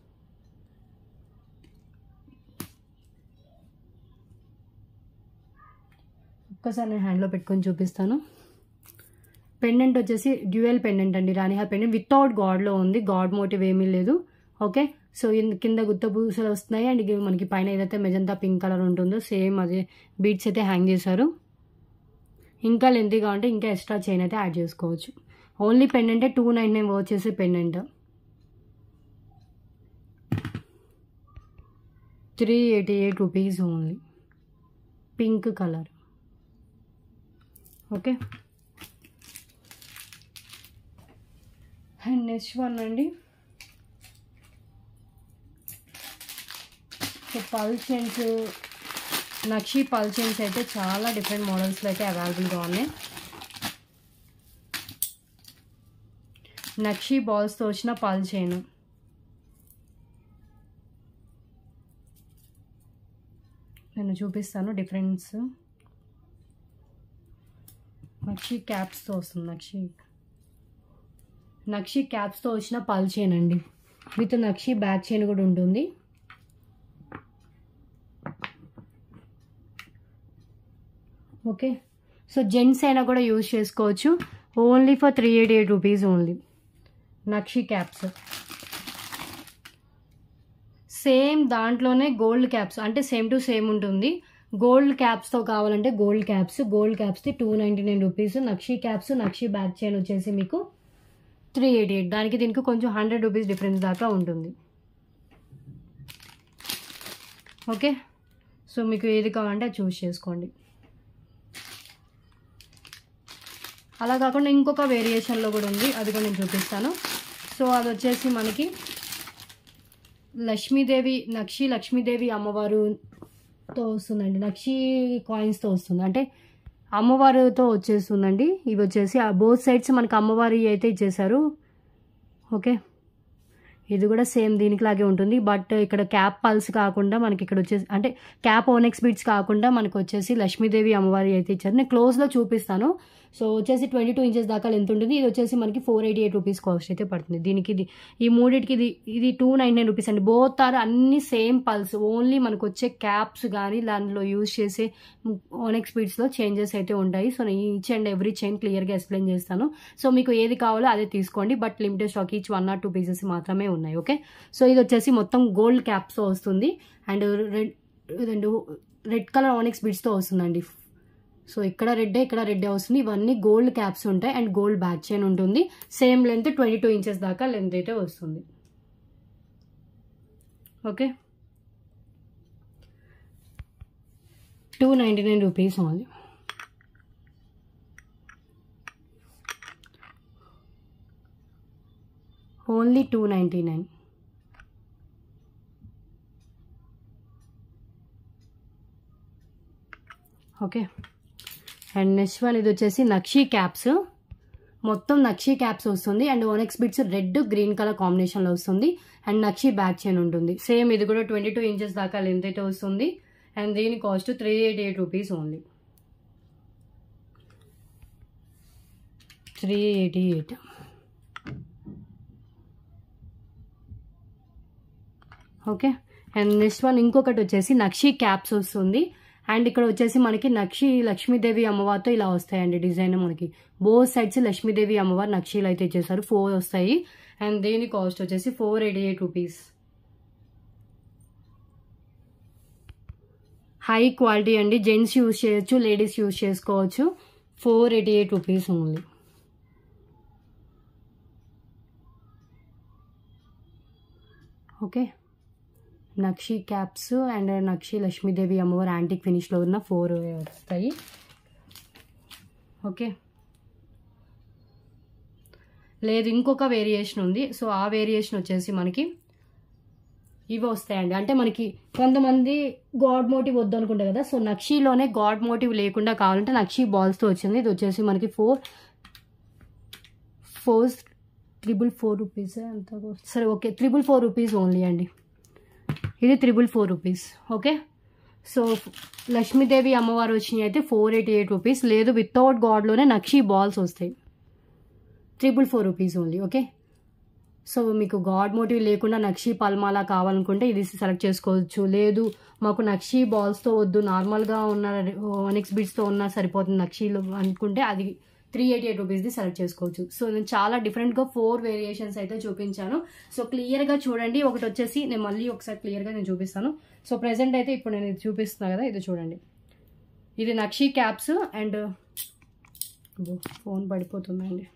ఒక్కసారి నేను హ్యాండ్లో పెట్టుకొని చూపిస్తాను పెండెంట్ వచ్చేసి డ్యూయల్ పెండెంట్ అండి రాణిహార్ పెండెంట్ వితౌట్ గాడ్లో ఉంది గాడ్ మోటివ్ ఏమీ లేదు ఓకే సో ఇన్- కింద గుత్త పూసలు వస్తున్నాయి అండ్ ఇవి మనకి పైన ఏదైతే మెజంతా పింక్ కలర్ ఉంటుందో సేమ్ అదే బీట్స్ అయితే హ్యాంగ్ చేశారు ఇంకా లెంతీ కావాలంటే ఇంకా ఎక్స్ట్రా చైన్ అయితే యాడ్ చేసుకోవచ్చు ఓన్లీ పెండెంటే టూ నైన్ నైన్ వచ్చేసి pendant three eighty eight rupees only pink colour okay and next one అండి so pearl chains nakshi pearl chains అయితే చాలా డిఫరెంట్ మోడల్స్లో అయితే అవైలబుల్గా ఉన్నాయి నక్షి బాల్స్తో వచ్చిన పల్ చైన్ నేను చూపిస్తాను డిఫరెన్స్ నక్షి క్యాప్స్తో వస్తుంది నక్షి నక్షి క్యాప్స్తో వచ్చిన పల్ చైన్ అండి విత్ నక్షి బ్యాక్ చైన్ కూడా ఉంటుంది ఓకే సో జెంట్స్ అయినా కూడా యూజ్ చేసుకోవచ్చు only for three eighty eight rupees only nakshi caps same దాంట్లోనే గోల్డ్ క్యాప్స్ అంటే సేమ్ టు సేమ్ ఉంటుంది గోల్డ్ క్యాప్స్తో కావాలంటే గోల్డ్ క్యాప్స్ గోల్డ్ క్యాప్స్ది two ninety nine rupees nakshi caps nakshi back chain వచ్చేసి మీకు త్రీ ఎయిటీ ఎయిట్ దానికి దీనికి కొంచెం హండ్రెడ్ రూపీస్ డిఫరెన్స్ దాకా ఉంటుంది ఓకే సో మీకు ఏది కావాలంటే అది చూస్ చేసుకోండి అలా కాకుండా ఇంకొక వేరియేషన్లో కూడా ఉంది అది కూడా నేను చూపిస్తాను సో అది వచ్చేసి మనకి లక్ష్మీదేవి నక్షి లక్ష్మీదేవి అమ్మవారుతో వస్తుందండి నక్షి కాయిన్స్తో వస్తుంది అంటే అమ్మవారితో వచ్చేస్తుందండి ఇవి వచ్చేసి ఆ బోత్ సైడ్స్ మనకి అమ్మవారి అయితే ఇచ్చేసారు ఓకే ఇది కూడా సేమ్ దీనికి లాగే ఉంటుంది బట్ ఇక్కడ క్యాప్ పల్స్ కాకుండా మనకి ఇక్కడ వచ్చేసి అంటే క్యాప్ ఓనెక్స్ బీట్స్ కాకుండా మనకు వచ్చేసి లక్ష్మీదేవి అమ్మవారి అయితే ఇచ్చారు నేను క్లోజ్లో చూపిస్తాను సో వచ్చేసి ట్వంటీ టూ ఇంచెస్ దాకా లెంత్ ఉంటుంది ఇది వచ్చేసి మనకి four eighty eight rupees cost అయితే పడుతుంది దీనికి ఇది ఈ మూడింటికి ఇది ఇది టూ నైన్ నైన్ రూపీస్ అండి బోత్ ఆర్ అన్ని సేమ్ పల్స్ ఓన్లీ మనకు వచ్చే క్యాప్స్ కానీ దానిలో యూజ్ చేసే ఓనెక్స్ బీట్స్లో చేంజెస్ అయితే ఉంటాయి సో నేను ఈచ్ అండ్ ఎవ్రీ చైన్ క్లియర్గా ఎక్స్ప్లెయిన్ చేస్తాను సో మీకు ఏది కావాలో అదే తీసుకోండి but limited stock each one or two pieces మాత్రమే ఉన్నాయి ఓకే సో ఇది వచ్చేసి మొత్తం గోల్డ్ క్యాప్స్తో వస్తుంది అండ్ రెడ్ రెండు రెడ్ కలర్ ఓనెక్స్ బీట్స్తో వస్తుందండి సో ఇక్కడ రెడ్ ఇక్కడ రెడ్ వస్తుంది ఇవన్నీ గోల్డ్ క్యాప్స్ ఉంటాయి అండ్ గోల్డ్ బ్యాక్ చైన్ ఉంటుంది same length twenty two inches దాకా లెంత్ అయితే వస్తుంది okay two ninety nine rupees only only two ninety nine okay and next one ఇది వచ్చేసి నక్షి క్యాప్స్ మొత్తం నక్షి క్యాప్స్ వస్తుంది and onyx beads red green colour కాంబినేషన్లో వస్తుంది అండ్ నక్షి బ్యాక్ చైన్ ఉంటుంది సేమ్ ఇది కూడా ట్వంటీ టూ ఇంచెస్ దాకా లెంత్ అయితే వస్తుంది అండ్ దీని cost three eighty eight rupees only three eighty eight okay and next one ఇంకొకటి వచ్చేసి నక్షి క్యాప్స్ వస్తుంది అండ్ ఇక్కడ వచ్చేసి మనకి నక్షి లక్ష్మీదేవి అమ్మవారితో ఇలా వస్తాయండి డిజైన్ మనకి బోత్ సైడ్స్ లక్ష్మీదేవి అమ్మవారు నక్షీలు అయితే ఇచ్చేసారు ఫోర్ వస్తాయి అండ్ దీని కాస్ట్ వచ్చేసి four eighty eight rupees high quality అండి జెంట్స్ యూజ్ చేయొచ్చు లేడీస్ యూజ్ చేసుకోవచ్చు four eighty eight rupees only okay నక్షి క్యాప్స్ అండ్ నక్షి లక్ష్మీదేవి అమ్మవారు యాంటిక్ ఫినిష్లో ఉన్న ఫోర్ వస్తాయి ఓకే లేదు ఇంకొక వేరియేషన్ ఉంది సో ఆ వేరియేషన్ వచ్చేసి మనకి ఇవి వస్తాయండి అంటే మనకి కొంతమంది గాడ్ మోటివ్ వద్దు అనుకుంటారు కదా సో నక్షిలోనే గాడ్ మోటివ్ లేకుండా కావాలంటే నక్షి బాల్స్తో వచ్చింది ఇది వచ్చేసి మనకి four four triple four rupees ఎంత సరే okay triple four rupees only అండి ఇది triple four rupees okay so Lakshmidevi అమ్మవారు వచ్చినాయి అయితే ఫోర్ ఎయిటీ ఎయిట్ రూపీస్ లేదు వితౌట్ గాడ్లోనే నక్షి బాల్స్ వస్తాయి triple four rupees only okay so మీకు గాడ్ మోటివ్ లేకుండా నక్షి పల్మాలా కావాలనుకుంటే ఇది సెలెక్ట్ చేసుకోవచ్చు లేదు మాకు నక్షి బాల్స్తో వద్దు నార్మల్గా ఉన్న వనిక్స్ బిట్స్తో ఉన్న సరిపోతుంది నక్షీలు అనుకుంటే అది త్రీ ఎయిటీ ఎయిట్ రూపీస్ది సెలెక్ట్ చేసుకోవచ్చు సో నేను చాలా డిఫరెంట్గా ఫోర్ వేరియేషన్స్ అయితే చూపించాను సో క్లియర్గా చూడండి ఒకటి వచ్చేసి నేను మళ్ళీ ఒకసారి క్లియర్గా నేను చూపిస్తాను సో ప్రెసెంట్ అయితే ఇప్పుడు నేను ఇది చూపిస్తున్నా కదా ఇది చూడండి ఇది నక్షి క్యాప్స్ అండ్ ఫోన్ పడిపోతుందండి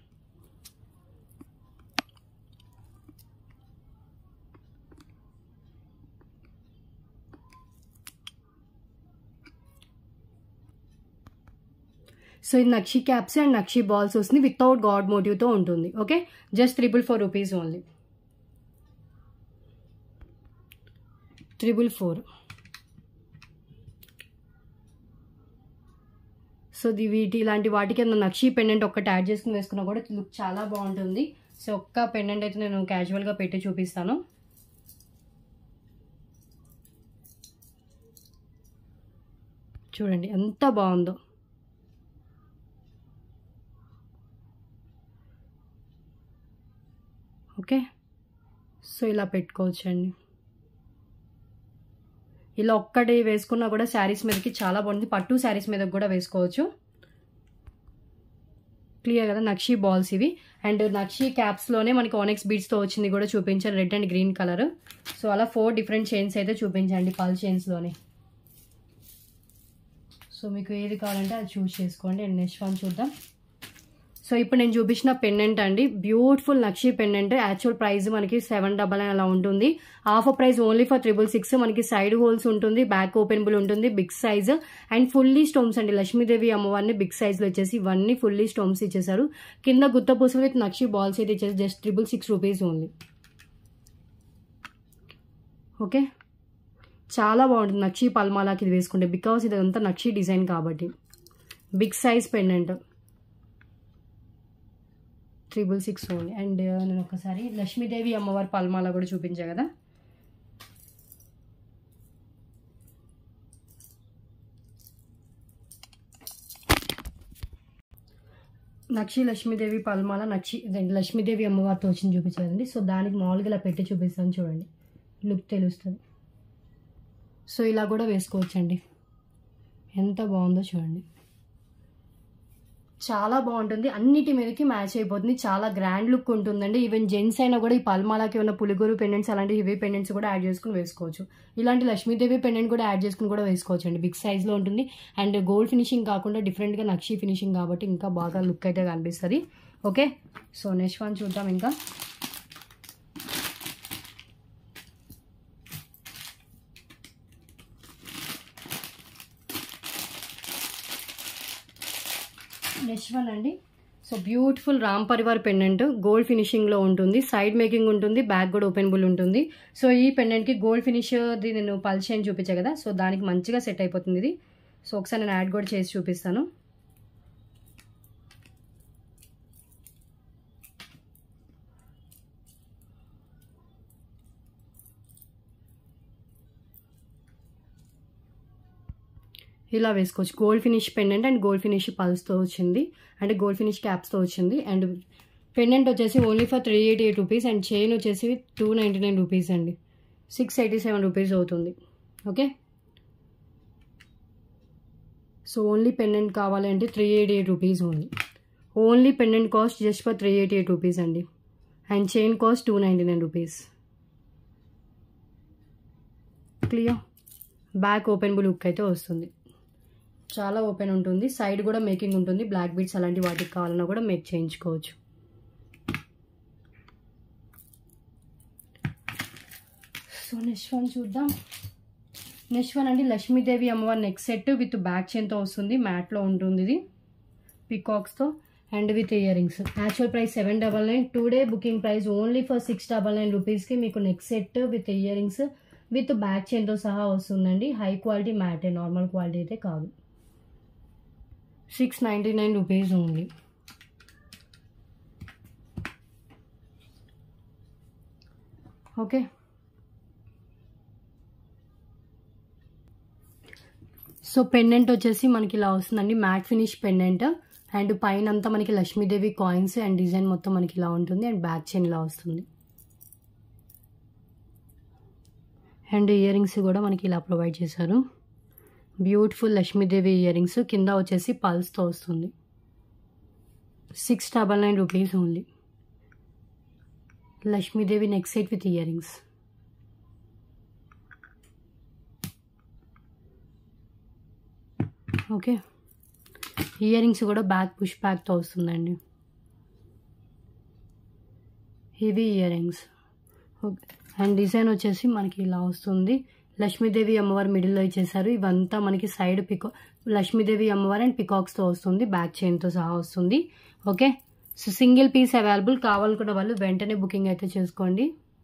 సో ఇది నక్షి క్యాప్స్ అండ్ నక్షి బాల్స్ వస్తుంది వితౌట్ గాడ్ మోటివ్తో ఉంటుంది okay just triple four rupees only triple four so the వీటి ఇలాంటి వాటికి ఏదైనా నక్షి పెండెంట్ ఒక్కటి యాడ్ చేసుకుని వేసుకున్నా కూడా లుక్ చాలా బాగుంటుంది సో ఒక్క పెండెంట్ అయితే నేను క్యాజువల్గా పెట్టి చూపిస్తాను చూడండి ఎంత బాగుందో ఓకే సో ఇలా పెట్టుకోవచ్చండి ఇలా ఒక్కటి వేసుకున్నా కూడా శారీస్ మీదకి చాలా బాగుంది పట్టు శారీస్ మీద కూడా వేసుకోవచ్చు క్లియర్ కదా నక్షి బాల్స్ ఇవి అండ్ నక్షి క్యాప్స్లోనే మనకి ఓనెక్స్ బీడ్స్తో వచ్చింది కూడా చూపించాను red and green colour so అలా ఫోర్ డిఫరెంట్ చైన్స్ అయితే చూపించండి పల్ చైన్స్లోనే సో మీకు ఏది కావాలంటే అది చూస్ చేసుకోండి అండ్ నెక్స్ట్ వన్ చూద్దాం సో ఇప్పుడు నేను చూపించిన పెండెంట్ అండి బ్యూటిఫుల్ నక్షి పెండెంట్ యాక్చువల్ ప్రైస్ మనకి సెవెన్ డబల్ అలా ఉంటుంది half price only for triple six మనకి సైడ్ హోల్స్ ఉంటుంది బ్యాక్ ఓపెనబుల్ ఉంటుంది big size and fully stones అండి లక్ష్మీదేవి అమ్మవారిని బిగ్ సైజ్లో వచ్చేసి ఇవన్నీ ఫుల్లీ స్టోమ్స్ ఇచ్చేసారు కింద గుత్త పూసలు విత్ నక్షి బాల్స్ అయితే ఇచ్చేసి just triple six rupees only okay చాలా బాగుంటుంది నక్షి పల్మాలాకి ఇది వేసుకుంటే బికాస్ ఇదంతా నక్షి డిజైన్ కాబట్టి big size pendant triple six only and నేను ఒకసారి లక్ష్మీదేవి అమ్మవారి పల్మాల కూడా చూపించా కదా నక్షి లక్ష్మీదేవి పల్మాల నక్షి ఇదండి లక్ష్మీదేవి అమ్మవారితో వచ్చింది చూపించారండి సో దానికి మామూలుగా ఇలా పెట్టి చూపిస్తాను చూడండి లుక్ తెలుస్తుంది సో ఇలా కూడా వేసుకోవచ్చండి ఎంత బాగుందో చూడండి చాలా బాగుంటుంది అన్నిటి మీదకి మ్యాచ్ అయిపోతుంది చాలా గ్రాండ్ లుక్ ఉంటుందండి ఈవెన్ జెంట్స్ అయినా కూడా ఈ పల్మాలకి ఉన్న పులిగోరు పెండెంట్స్ అలాంటి హెవీ పెండెంట్స్ కూడా యాడ్ చేసుకుని వేసుకోవచ్చు ఇలాంటి లక్ష్మీదేవి పెండెంట్ కూడా యాడ్ చేసుకుని కూడా వేసుకోవచ్చు అండి బిగ్ సైజ్లో ఉంటుంది అండ్ గోల్డ్ ఫినిషింగ్ కాకుండా డిఫరెంట్గా నక్షి ఫినిషింగ్ కాబట్టి ఇంకా బాగా లుక్ అయితే కనిపిస్తుంది ఓకే సో నెక్స్ట్ వన్ చూద్దాం ఇంకా నెక్స్ట్ వన్ అండి so beautiful Ram Parivar pendant gold ఫినిషింగ్లో ఉంటుంది సైడ్ మేకింగ్ ఉంటుంది బ్యాక్ కూడా ఓపెనబుల్ ఉంటుంది సో ఈ పెండెంట్కి గోల్డ్ ఫినిష్ది నేను పల్చి అని చూపించాను కదా సో దానికి మంచిగా సెట్ అయిపోతుంది ఇది సో ఒకసారి నేను యాడ్ కూడా చేసి చూపిస్తాను ఇలా వేసుకోవచ్చు gold finish pendant and gold finish పల్స్తో వచ్చింది అంటే గోల్డ్ ఫినిష్ క్యాప్స్తో వచ్చింది అండ్ పెండెంట్ వచ్చేసి only for three eighty eight rupees and chain వచ్చేసి టూ నైంటీ నైన్ రూపీస్ అండి సిక్స్ ఎయిటీ సెవెన్ రూపీస్ అవుతుంది ఓకే సో ఓన్లీ పెండెంట్ కావాలంటే three eighty eight rupees only only pendant cost just for three eighty eight rupees అండి and chain cost two ninety nine rupees clear back openable look అయితే వస్తుంది చాలా open ఉంటుంది side కూడా making ఉంటుంది black beads అలాంటి వాటికి కావాలన్నా కూడా మేక్ చేయించుకోవచ్చు సో నెక్స్ట్ వన్ చూద్దాం నెక్స్ట్ వన్ అండి లక్ష్మీదేవి అమ్మవారి నెక్ సెట్ విత్ బ్యాక్ చైన్తో వస్తుంది మ్యాట్లో ఉంటుంది ఇది పికాక్స్తో and with ear rings actual price seven double nine today booking price only for six double nine రూపీస్కి మీకు neck set with ear rings with back చైన్తో సహా వస్తుందండి హై క్వాలిటీ మ్యాటే నార్మల్ క్వాలిటీ అయితే కాదు six ninety nine rupees only okay so pendant వచ్చేసి మనకి ఇలా వస్తుందండి మ్యాట్ ఫినిష్ పెండెంట్ అండ్ పైన అంతా మనకి లక్ష్మీదేవి కాయిన్స్ అండ్ డిజైన్ మొత్తం మనకి ఇలా ఉంటుంది అండ్ బ్యాక్ చైన్ ఇలా వస్తుంది అండ్ ఇయర్ రింగ్స్ కూడా మనకి ఇలా ప్రొవైడ్ చేశారు బ్యూటిఫుల్ లక్ష్మీదేవి ఇయర్ రింగ్స్ కింద వచ్చేసి పల్స్తో వస్తుంది six double nine rupees only Lakshmidevi neck set with ear rings okay ear rings కూడా బ్యాక్ పుష్ బ్యాక్తో వస్తుందండి ఇవి ear rings okay and design వచ్చేసి మనకి ఇలా వస్తుంది లక్ష్మీదేవి అమ్మవారు మిడిల్లో ఇచ్చేసారు ఇవంతా మనకి సైడ్ పికా లక్ష్మీదేవి అమ్మవారు అండ్ పికాక్స్తో వస్తుంది బ్యాక్ చైన్తో సహా వస్తుంది okay so single piece available కావాలనుకున్న వాళ్ళు వెంటనే బుకింగ్ అయితే చేసుకోండి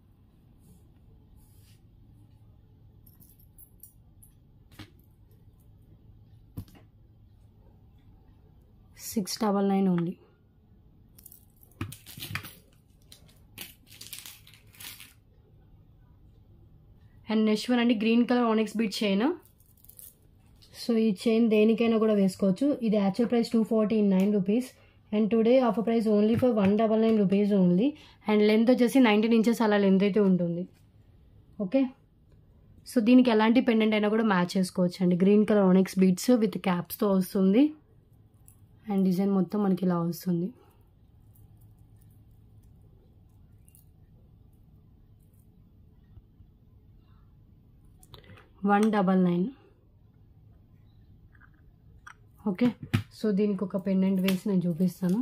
six double nine only and next one అండి green colour onyx bead chain so ఈ చైన్ దేనికైనా కూడా వేసుకోవచ్చు ఇది actual price two forty nine rupees and today offer price only for one double nine rupees only and length వచ్చేసి nineteen inches అలా length అయితే ఉంటుంది ఓకే సో దీనికి ఎలాంటి పెండెంట్ అయినా కూడా మ్యాచ్ చేసుకోవచ్చు అండి green colour onyx beads with క్యాప్స్తో వస్తుంది అండ్ డిజైన్ మొత్తం మనకి ఇలా వస్తుంది one double nine okay so దీనికి ఒక పెండెంట్ వేసి నేను చూపిస్తాను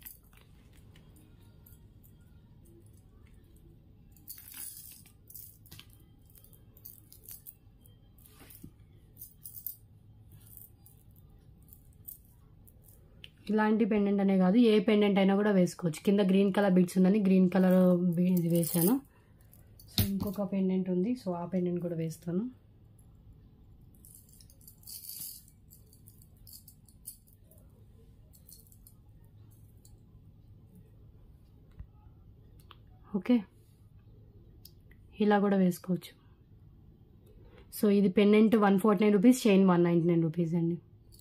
ఇలాంటి పెండెంట్ అనే కాదు ఏ పెండెంట్ అయినా కూడా వేసుకోవచ్చు కింద గ్రీన్ కలర్ బీడ్స్ ఉందని గ్రీన్ కలర్ ఇది వేసాను సో ఇంకొక పెండెంట్ ఉంది సో ఆ పెండెంట్ కూడా వేస్తాను ఓకే ఇలా కూడా వేసుకోవచ్చు సో ఇది pendant one forty nine rupees chain one ninety nine rupees అండి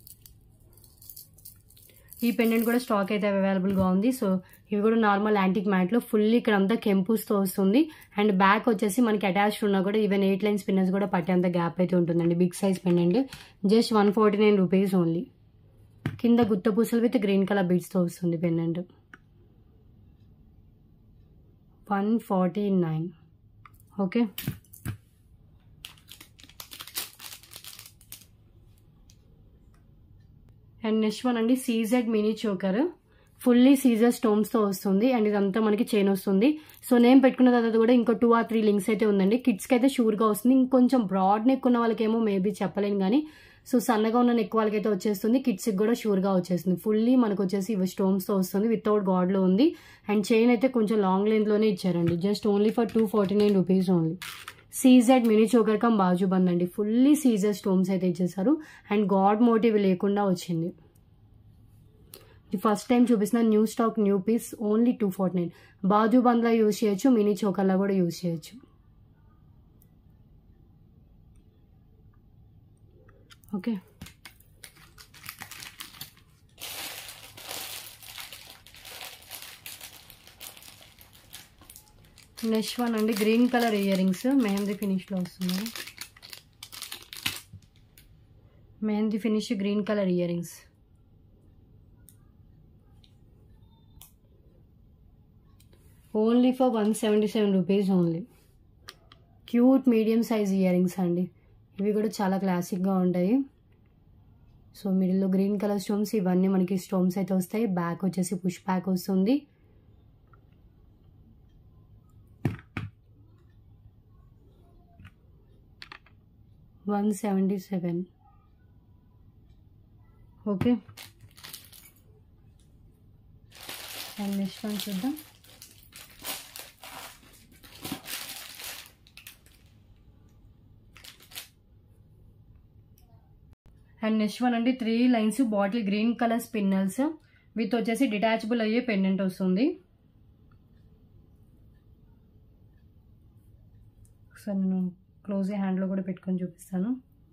ఈ పెండెంట్ కూడా స్టాక్ అయితే అవైలబుల్గా ఉంది సో ఇవి కూడా నార్మల్ యాంటిక్ మ్యాట్లో ఫుల్లీ ఇక్కడ అంతా కెంపుస్తో వస్తుంది అండ్ బ్యాక్ వచ్చేసి మనకి అటాచ్డ్ ఉన్నా కూడా ఈవెన్ ఎయిట్ లైన్స్ పిన్నర్స్ కూడా పట్టేంత గ్యాప్ అయితే ఉంటుందండి big size pendant just one forty nine rupees only కింద గుత్త పూసలు విత్ గ్రీన్ కలర్ బీడ్స్తో వస్తుంది pendant one forty nine okay and next one అండి CZ mini choker fully CZ స్టోన్స్తో వస్తుంది అండ్ ఇదంతా మనకి చైన్ వస్తుంది సో నేను పెట్టుకున్న తర్వాత కూడా ఇంకో టూ ఆర్ త్రీ లింక్స్ అయితే ఉందండి కిడ్స్కి అయితే షూర్గా వస్తుంది ఇంకొంచెం బ్రాడ్ నెక్ ఉన్న వాళ్ళకేమో మేబీ చెప్పలేను కానీ సో సన్నగా ఉన్న నెక్ వాళ్ళకైతే వచ్చేస్తుంది కిడ్స్కి కూడా షూర్గా వచ్చేస్తుంది ఫుల్లీ మనకు వచ్చేసి ఇవి స్టోన్స్తో వస్తుంది వితౌట్ గాడ్లో ఉంది అండ్ చైన్ అయితే కొంచెం లాంగ్ లెంత్లోనే ఇచ్చారండి just only for two forty nine rupees only CZ mini choker come baju band అండి ఫుల్లీ సీజర్ స్టోన్స్ అయితే ఇచ్చేసారు అండ్ గాడ్ మోటివ్ లేకుండా వచ్చింది ఇది ఫస్ట్ టైం చూపిస్తున్న new stock new piece only two forty nine baju బంద్లా యూజ్ చేయొచ్చు మినీ చోకర్లా కూడా యూజ్ చేయొచ్చు ఓకే నెక్స్ట్ వన్ అండి green colour ear rings mehndi ఫినిష్లో వస్తున్నాయి mehndi finish green colour ear rings only for one seventy seven rupees only cute medium size ear rings అండి ఇవి కూడా చాలా క్లాసిక్గా ఉంటాయి సో మిడిల్లో గ్రీన్ కలర్ స్టోన్స్ ఇవన్నీ మనకి స్టోన్స్ అయితే వస్తాయి బ్యాక్ వచ్చేసి పుష్ బ్యాక్ వస్తుంది one seventy seven okay and next one చూద్దాం అండ్ నెక్స్ట్ వన్ అండి three lines bottle green colour spinels with వచ్చేసి డిటాచబుల్ అయ్యే పెండెంట్ వస్తుంది ఒకసారి నేను క్లోజ్ హ్యాండ్లో కూడా పెట్టుకొని చూపిస్తాను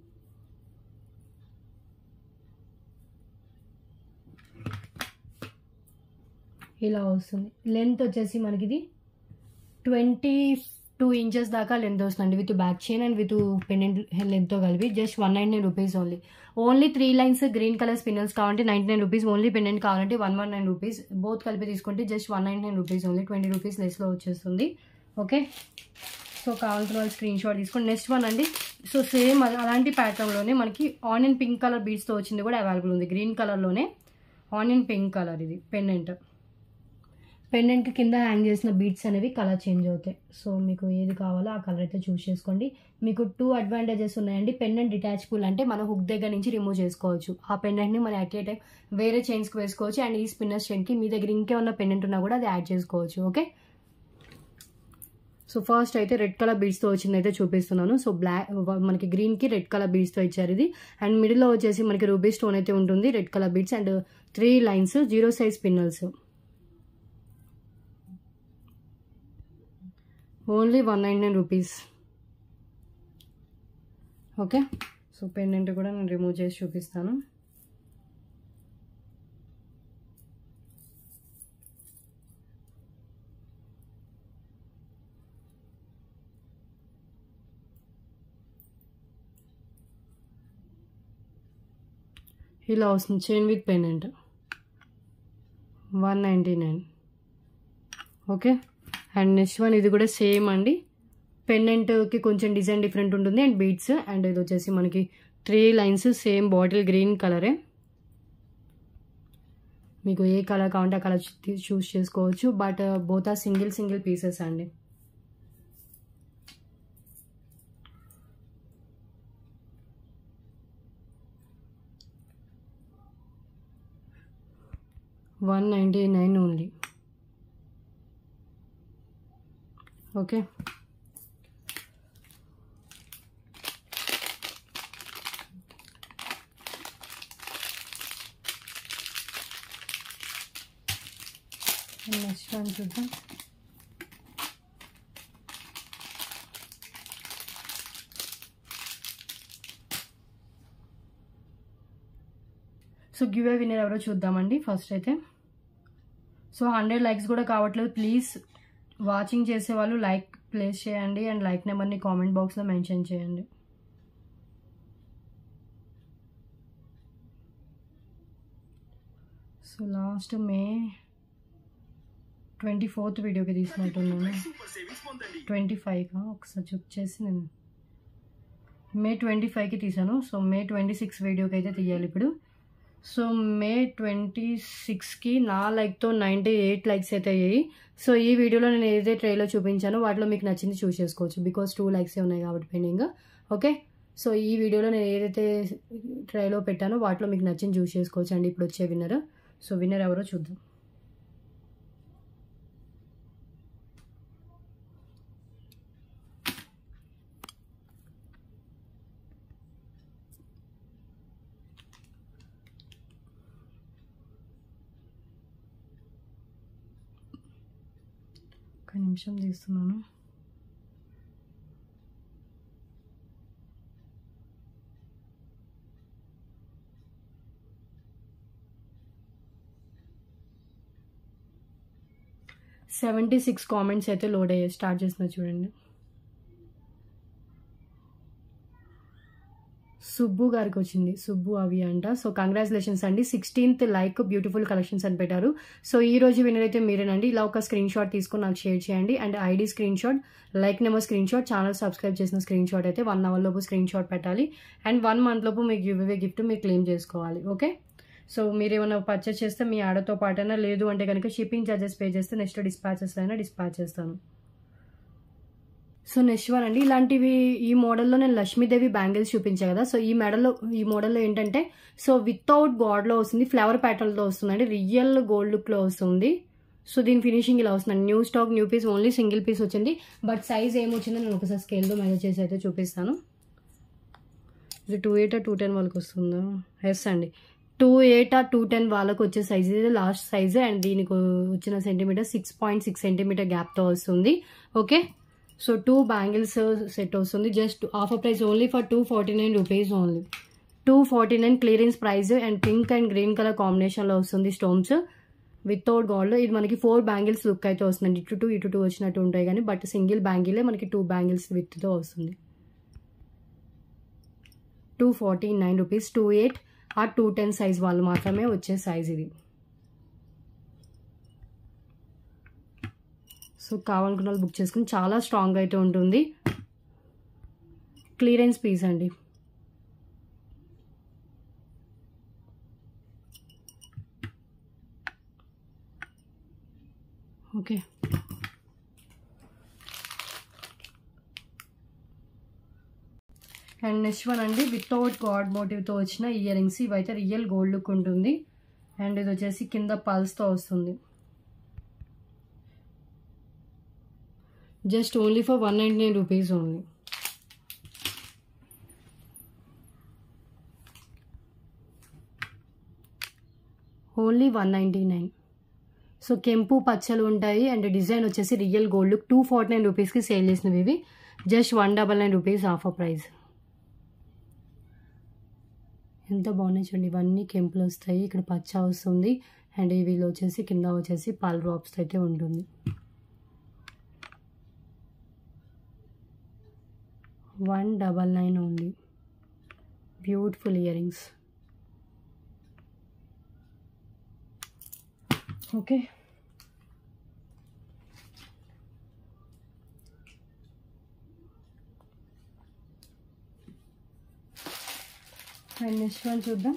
ఇలా వస్తుంది లెంత్ వచ్చేసి మనకి ఇది ట్వంటీ టూ ఇంచెస్ దాకా లెంత్ వస్తుందండి with back chain and with pendant లెంత్తో కలిపి just one nine nine rupees only only three lines green colour spinels కావాలంటే ninety nine rupees only pendant కావాలంటే one one nine rupees both కలిపి తీసుకుంటే just one nine nine rupees only twenty rupees లెస్లో వచ్చేస్తుంది okay so కావాల్సిన వాళ్ళు screen shot తీసుకోండి next one అండి సో సేమ్ అలాంటి ప్యాటర్న్లోనే మనకి ఆనియన్ పింక్ కలర్ బీడ్స్తో వచ్చింది కూడా అవైలబుల్ ఉంది గ్రీన్ కలర్లోనే ఆనియన్ పింక్ కలర్ ఇది పెండెంట్ పెండెంట్ కింద హ్యాంగ్ చేసిన బీడ్స్ అనేవి కలర్ చేంజ్ అవుతాయి సో మీకు ఏది కావాలో ఆ కలర్ అయితే చూస్ చేసుకోండి మీకు టూ అడ్వాంటేజెస్ ఉన్నాయండి పెండెంట్ డిటాచబుల్ అంటే మనం హుక్ దగ్గర నుంచి రిమూవ్ చేసుకోవచ్చు ఆ పెండెంట్ని మనం అట్ ఏ టైం వేరే చైన్స్కి వేసుకోవచ్చు అండ్ ఈ స్పిన్నర్ చైన్కి మీ దగ్గర ఇంకేమన్నా పెండెంట్ ఉన్నా కూడా అది యాడ్ చేసుకోవచ్చు ఓకే సో ఫస్ట్ అయితే రెడ్ కలర్ బీడ్స్తో వచ్చింది అయితే చూపిస్తున్నాను సో బ్లాక్ మనకి గ్రీన్కి రెడ్ కలర్ బీడ్స్తో ఇచ్చారు ఇది అండ్ మిడిల్లో వచ్చేసి మనకి రూబీ స్టోన్ అయితే ఉంటుంది red colour beads and three lines zero size spinels only one nine nine rupees okay so pendant కూడా నేను రిమూవ్ చేసి చూపిస్తాను ఇలా వస్తుంది chain with pendant one ninety nine okay and next one ఇది కూడా సేమ్ అండి పెండెంట్కి కొంచెం డిజైన్ డిఫరెంట్ ఉంటుంది అండ్ బీడ్స్ అండ్ ఇది వచ్చేసి మనకి three lines same bottle green కలరే మీకు ఏ కలర్ కావాలంటే ఆ కలర్ చూస్ చేసుకోవచ్చు but both are single single pieces అండి one ninety nine only okay next one చూద్దాం సో గివ్ ఏ విన్నర్ ఎవరో చూద్దామండి ఫస్ట్ అయితే సో హండ్రెడ్ లైక్స్ కూడా కావట్లేదు ప్లీజ్ వాచింగ్ చేసే వాళ్ళు లైక్ ప్లేస్ చేయండి అండ్ లైక్ నెంబర్ని కామెంట్ బాక్స్లో మెన్షన్ చేయండి so last May twenty fourth వీడియోకి తీసినట్టున్నాను ట్వంటీ ఫైవ్గా ఒకసారి చెక్ చేసి నేను మే ట్వంటీ ఫైవ్కి తీసాను సో మే ట్వంటీ సిక్స్ వీడియోకి అయితే తీయాలి ఇప్పుడు సో మే ట్వంటీ సిక్స్కి నా లైక్తో నైంటీ ఎయిట్ లైక్స్ అయితే అయ్యాయి సో ఈ వీడియోలో నేను ఏదైతే ట్రైలో చూపించానో వాటిలో మీకు నచ్చింది చూస్ చేసుకోవచ్చు బికాస్ టూ లైక్సే ఉన్నాయి కాబట్టి పెండింగ్ ఓకే సో ఈ వీడియోలో నేను ఏదైతే ట్రైలో పెట్టానో వాటిలో మీకు నచ్చింది చూస్ చేసుకోవచ్చు అండి ఇప్పుడు వచ్చే విన్నర్ సో విన్నర్ ఎవరో చూద్దాం ఒక నిమిషం తీస్తున్నాను సెవెంటీ సిక్స్ కామెంట్స్ అయితే లోడ్ అయ్యాయి స్టార్ట్ చేసిన చూడండి సుబ్బు గారికి వచ్చింది సుబ్బు అవి అంట సో కంగ్రాచులేషన్స్ అండి సిక్స్టీన్త్ లైక్ బ్యూటిఫుల్ కలెక్షన్స్ అని పెట్టారు సో ఈ రోజు విన్నర్ అయితే మీరేనండి ఇలా ఒక స్క్రీన్ షాట్ తీసుకొని నాకు షేర్ చేయండి and ID screen shot like number screen shot channel subscribe చేసిన స్క్రీన్ షాట్ అయితే వన్ అవర్ లోపు స్క్రీన్ షాట్ పెట్టాలి అండ్ వన్ మంత్ లోపు మీకు గివ్ అవే గిఫ్ట్ మీరు క్లెయిమ్ చేసుకోవాలి ఓకే సో మీరు ఏమైనా పర్చేస్ చేస్తే మీ ఆర్డర్తో పాటైనా లేదు అంటే కనుక షిప్పింగ్ ఛార్జెస్ పే చేస్తే నెక్స్ట్ డిస్పాచెస్ అయినా డిస్పాచ్ చేస్తాను సో నెక్స్ట్ వన్ అండి ఇలాంటివి ఈ మోడల్లో నేను లక్ష్మీదేవి బ్యాంగిల్స్ చూపించాను కదా సో ఈ మెడల్లో ఈ మోడల్లో ఏంటంటే సో వితౌట్ గాడ్లో వస్తుంది ఫ్లవర్ ప్యాటర్న్లో వస్తుందండి రియల్ గోల్డ్ లుక్లో వస్తుంది సో దీని ఫినిషింగ్ ఇలా వస్తుంది new stock new piece only single piece వచ్చింది బట్ సైజ్ ఏమొచ్చిందో నేను ఒకసారి స్కేల్తో మెజర్ చేసి అయితే చూపిస్తాను ఇది టూ ఎయిట్ టూ టెన్ వాళ్ళకి వస్తుందా ఎస్ అండి టూ ఎయిట్ ఆ టూ టెన్ వాళ్ళకి వచ్చే సైజ్ ఇది లాస్ట్ సైజ్ అండ్ దీనికి వచ్చిన centimetre six point six centimetre గ్యాప్తో వస్తుంది okay so two bangles set వస్తుంది just offer price only for two forty nine rupees only two forty nine clearance price and pink and green colour కాంబినేషన్లో వస్తుంది stones without gold ఇది మనకి four bangles look అయితే వస్తుంది ఇటు two ఇటు two వచ్చినట్టు ఉంటాయి కానీ బట్ సింగిల్ బ్యాంగిలే మనకి టూ బ్యాంగిల్స్ విత్తో వస్తుంది two forty nine rupees two eight ఆ టూ టెన్ సైజ్ వాళ్ళు మాత్రమే వచ్చే సైజ్ ఇది సో కావాలనుకున్న వాళ్ళు బుక్ చేసుకుని చాలా స్ట్రాంగ్ అయితే ఉంటుంది క్లియరెన్స్ పీస్ అండి ఓకే అండ్ నెక్స్ట్ వన్ అండి వితౌట్ గాడ్ మోటివ్తో వచ్చిన ఇయర్ రింగ్స్ ఇవైతే రియల్ గోల్డ్ లుక్ ఉంటుంది అండ్ ఇది వచ్చేసి కింద పల్స్తో వస్తుంది just only for one ninety nine rupees only only one ninety nine so కెంపు పచ్చలు ఉంటాయి అండ్ డిజైన్ వచ్చేసి real gold two forty nine రూపీస్కి సేల్ చేసినవి ఇవి just one double nine rupees offer price ఎంత బాగున్నాయి చూడండి ఇవన్నీ కెంపులు వస్తాయి ఇక్కడ పచ్చ వస్తుంది అండ్ వీళ్ళు వచ్చేసి కింద వచ్చేసి పాల్ డ్రాప్స్ అయితే ఉంటుంది one double nine only beautiful ear rings okay and next one చూద్దాం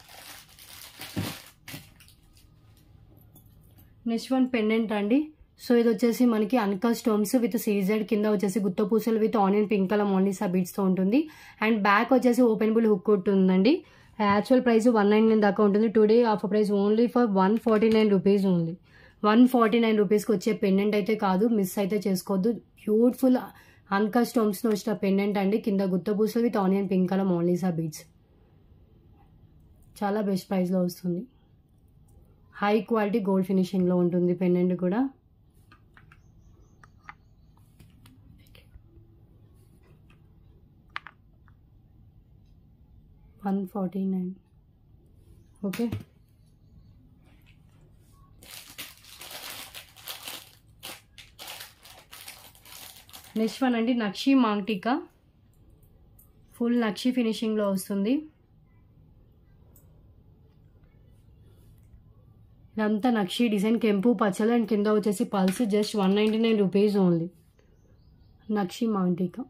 నెక్స్ట్ వన్ పెండెంట్ అండి సో ఇది వచ్చేసి మనకి అన్కా స్టోన్స్ విత్ సీజెడ్ కింద వచ్చేసి గుత్త పూసలు విత్ ఆనియన్ పింక్ కలర్ మోనీసా బీడ్స్తో ఉంటుంది అండ్ బ్యాక్ వచ్చేసి ఓపెనబుల్ హుక్ ఉంటుందండి actual price one nine nine దాకా ఉంటుంది today offer price only for one forty nine rupees only one forty nine రూపీస్కి వచ్చే పెండెంట్ అయితే కాదు మిస్ అయితే చేసుకోవద్దు బ్యూటిఫుల్ అన్కా స్టోన్స్తో వచ్చిన పెండెంట్ అండి కింద గుత్త పూసలు విత్ ఆనియన్ పింక్ కలర్ మోనీసా బీడ్స్ చాలా బెస్ట్ ప్రైస్లో వస్తుంది హై క్వాలిటీ గోల్డ్ ఫినిషింగ్లో ఉంటుంది పెండెంట్ కూడా one forty nine okay next one అండి నక్షి మాంగ్టికా ఫుల్ నక్షి ఫినిషింగ్లో వస్తుంది ఇదంతా నక్షి డిజైన్ కెంపు పచ్చలు అండ్ కింద వచ్చేసి pearls just one ninety nine rupees only నక్షి maang tikka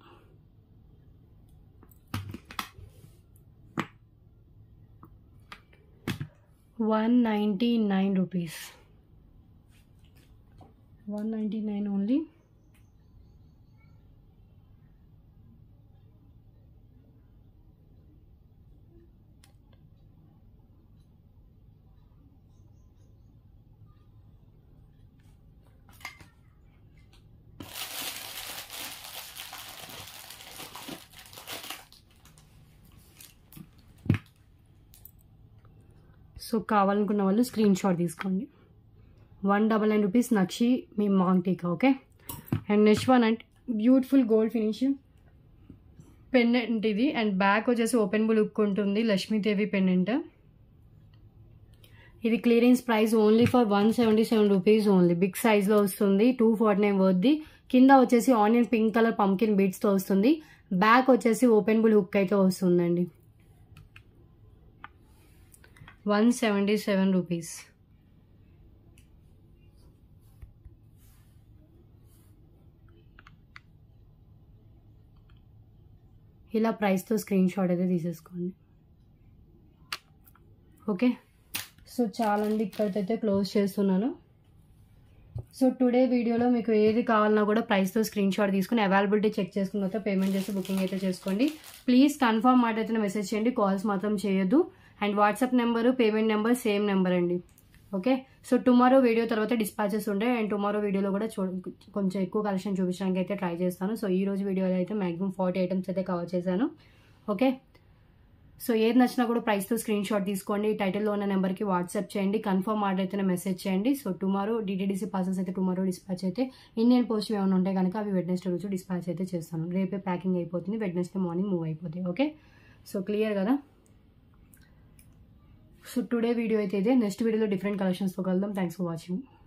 one ninety nine rupees one ninety nine only so కావాలనుకున్న వాళ్ళు స్క్రీన్ షాట్ తీసుకోండి వన్ డబల్ నైన్ రూపీస్ నక్షి మీ maang tikka okay and next one and beautiful gold finishing pendant ఇది and back వచ్చేసి openable look ఉంటుంది Lakshmidevi pendant ఇది clearance price only for one seventy seven rupees only big సైజ్లో వస్తుంది two forty nine worthy కింద వచ్చేసి ఆనియన్ పింక్ కలర్ పంకిన్ బీడ్స్తో వస్తుంది బ్యాక్ వచ్చేసి ఓపెన్ బుల్ హుక్ అయితే వస్తుందండి వన్ సెవెంటీ సెవెన్ రూపీస్ ఇలా ప్రైస్తో స్క్రీన్ షాట్ అయితే తీసేసుకోండి ఓకే సో చాలండి ఇక్కడికైతే క్లోజ్ చేస్తున్నాను సో టుడే వీడియోలో మీకు ఏది కావాలన్నా కూడా ప్రైస్తో స్క్రీన్ షాట్ తీసుకుని అవైలబిలిటీ చెక్ చేసుకున్న తర్వాత పేమెంట్ చేసి బుకింగ్ అయితే చేసుకోండి ప్లీజ్ కన్ఫర్మ్ మాట అయితే మెసేజ్ చేయండి కాల్స్ మాత్రం చేయొద్దు and WhatsApp number payment number same number అండి ఓకే సో టుమారో వీడియో తర్వాత డిస్పాచెస్ ఉంటాయి అండ్ టుమారో వీడియోలో కూడా చూ కొంచెం ఎక్కువ కలెక్షన్ చూపించడానికి అయితే ట్రై చేస్తాను సో ఈ రోజు వీడియోలో అయితే మ్యాక్సిమం ఫార్టీ ఐటమ్స్ అయితే కవర్ చేశాను ఓకే సో ఏది నచ్చినా కూడా ప్రైస్తో స్క్రీన్ షాట్ తీసుకోండి టైటిల్లో ఉన్న నెంబర్కి వాట్సాప్ చేయండి కన్ఫర్మ్ ఆర్డర్ అయితేనే మెసేజ్ చేయండి సో టుమారో డిటీడీసీ పార్సల్స్ అయితే టుమారో డిస్పాచ్ అయితే ఇండియన్ పోస్ట్ ఏమైనా ఉంటే కనుక అవి వెడ్నెస్డే రోజు డిస్పాచ్ అయితే చేస్తాను రేపే ప్యాకింగ్ అయిపోతుంది వెడ్నెస్డే మార్నింగ్ మూవ్ అయిపోతాయి ఓకే సో క్లియర్ కదా సో టుడే వీడియో అయితే ఇదే నెక్స్ట్ వీడియోలో డిఫరెంట్ కలెక్షన్స్తో కలుద్దాం థ్యాంక్స్ ఫర్ వాచింగ్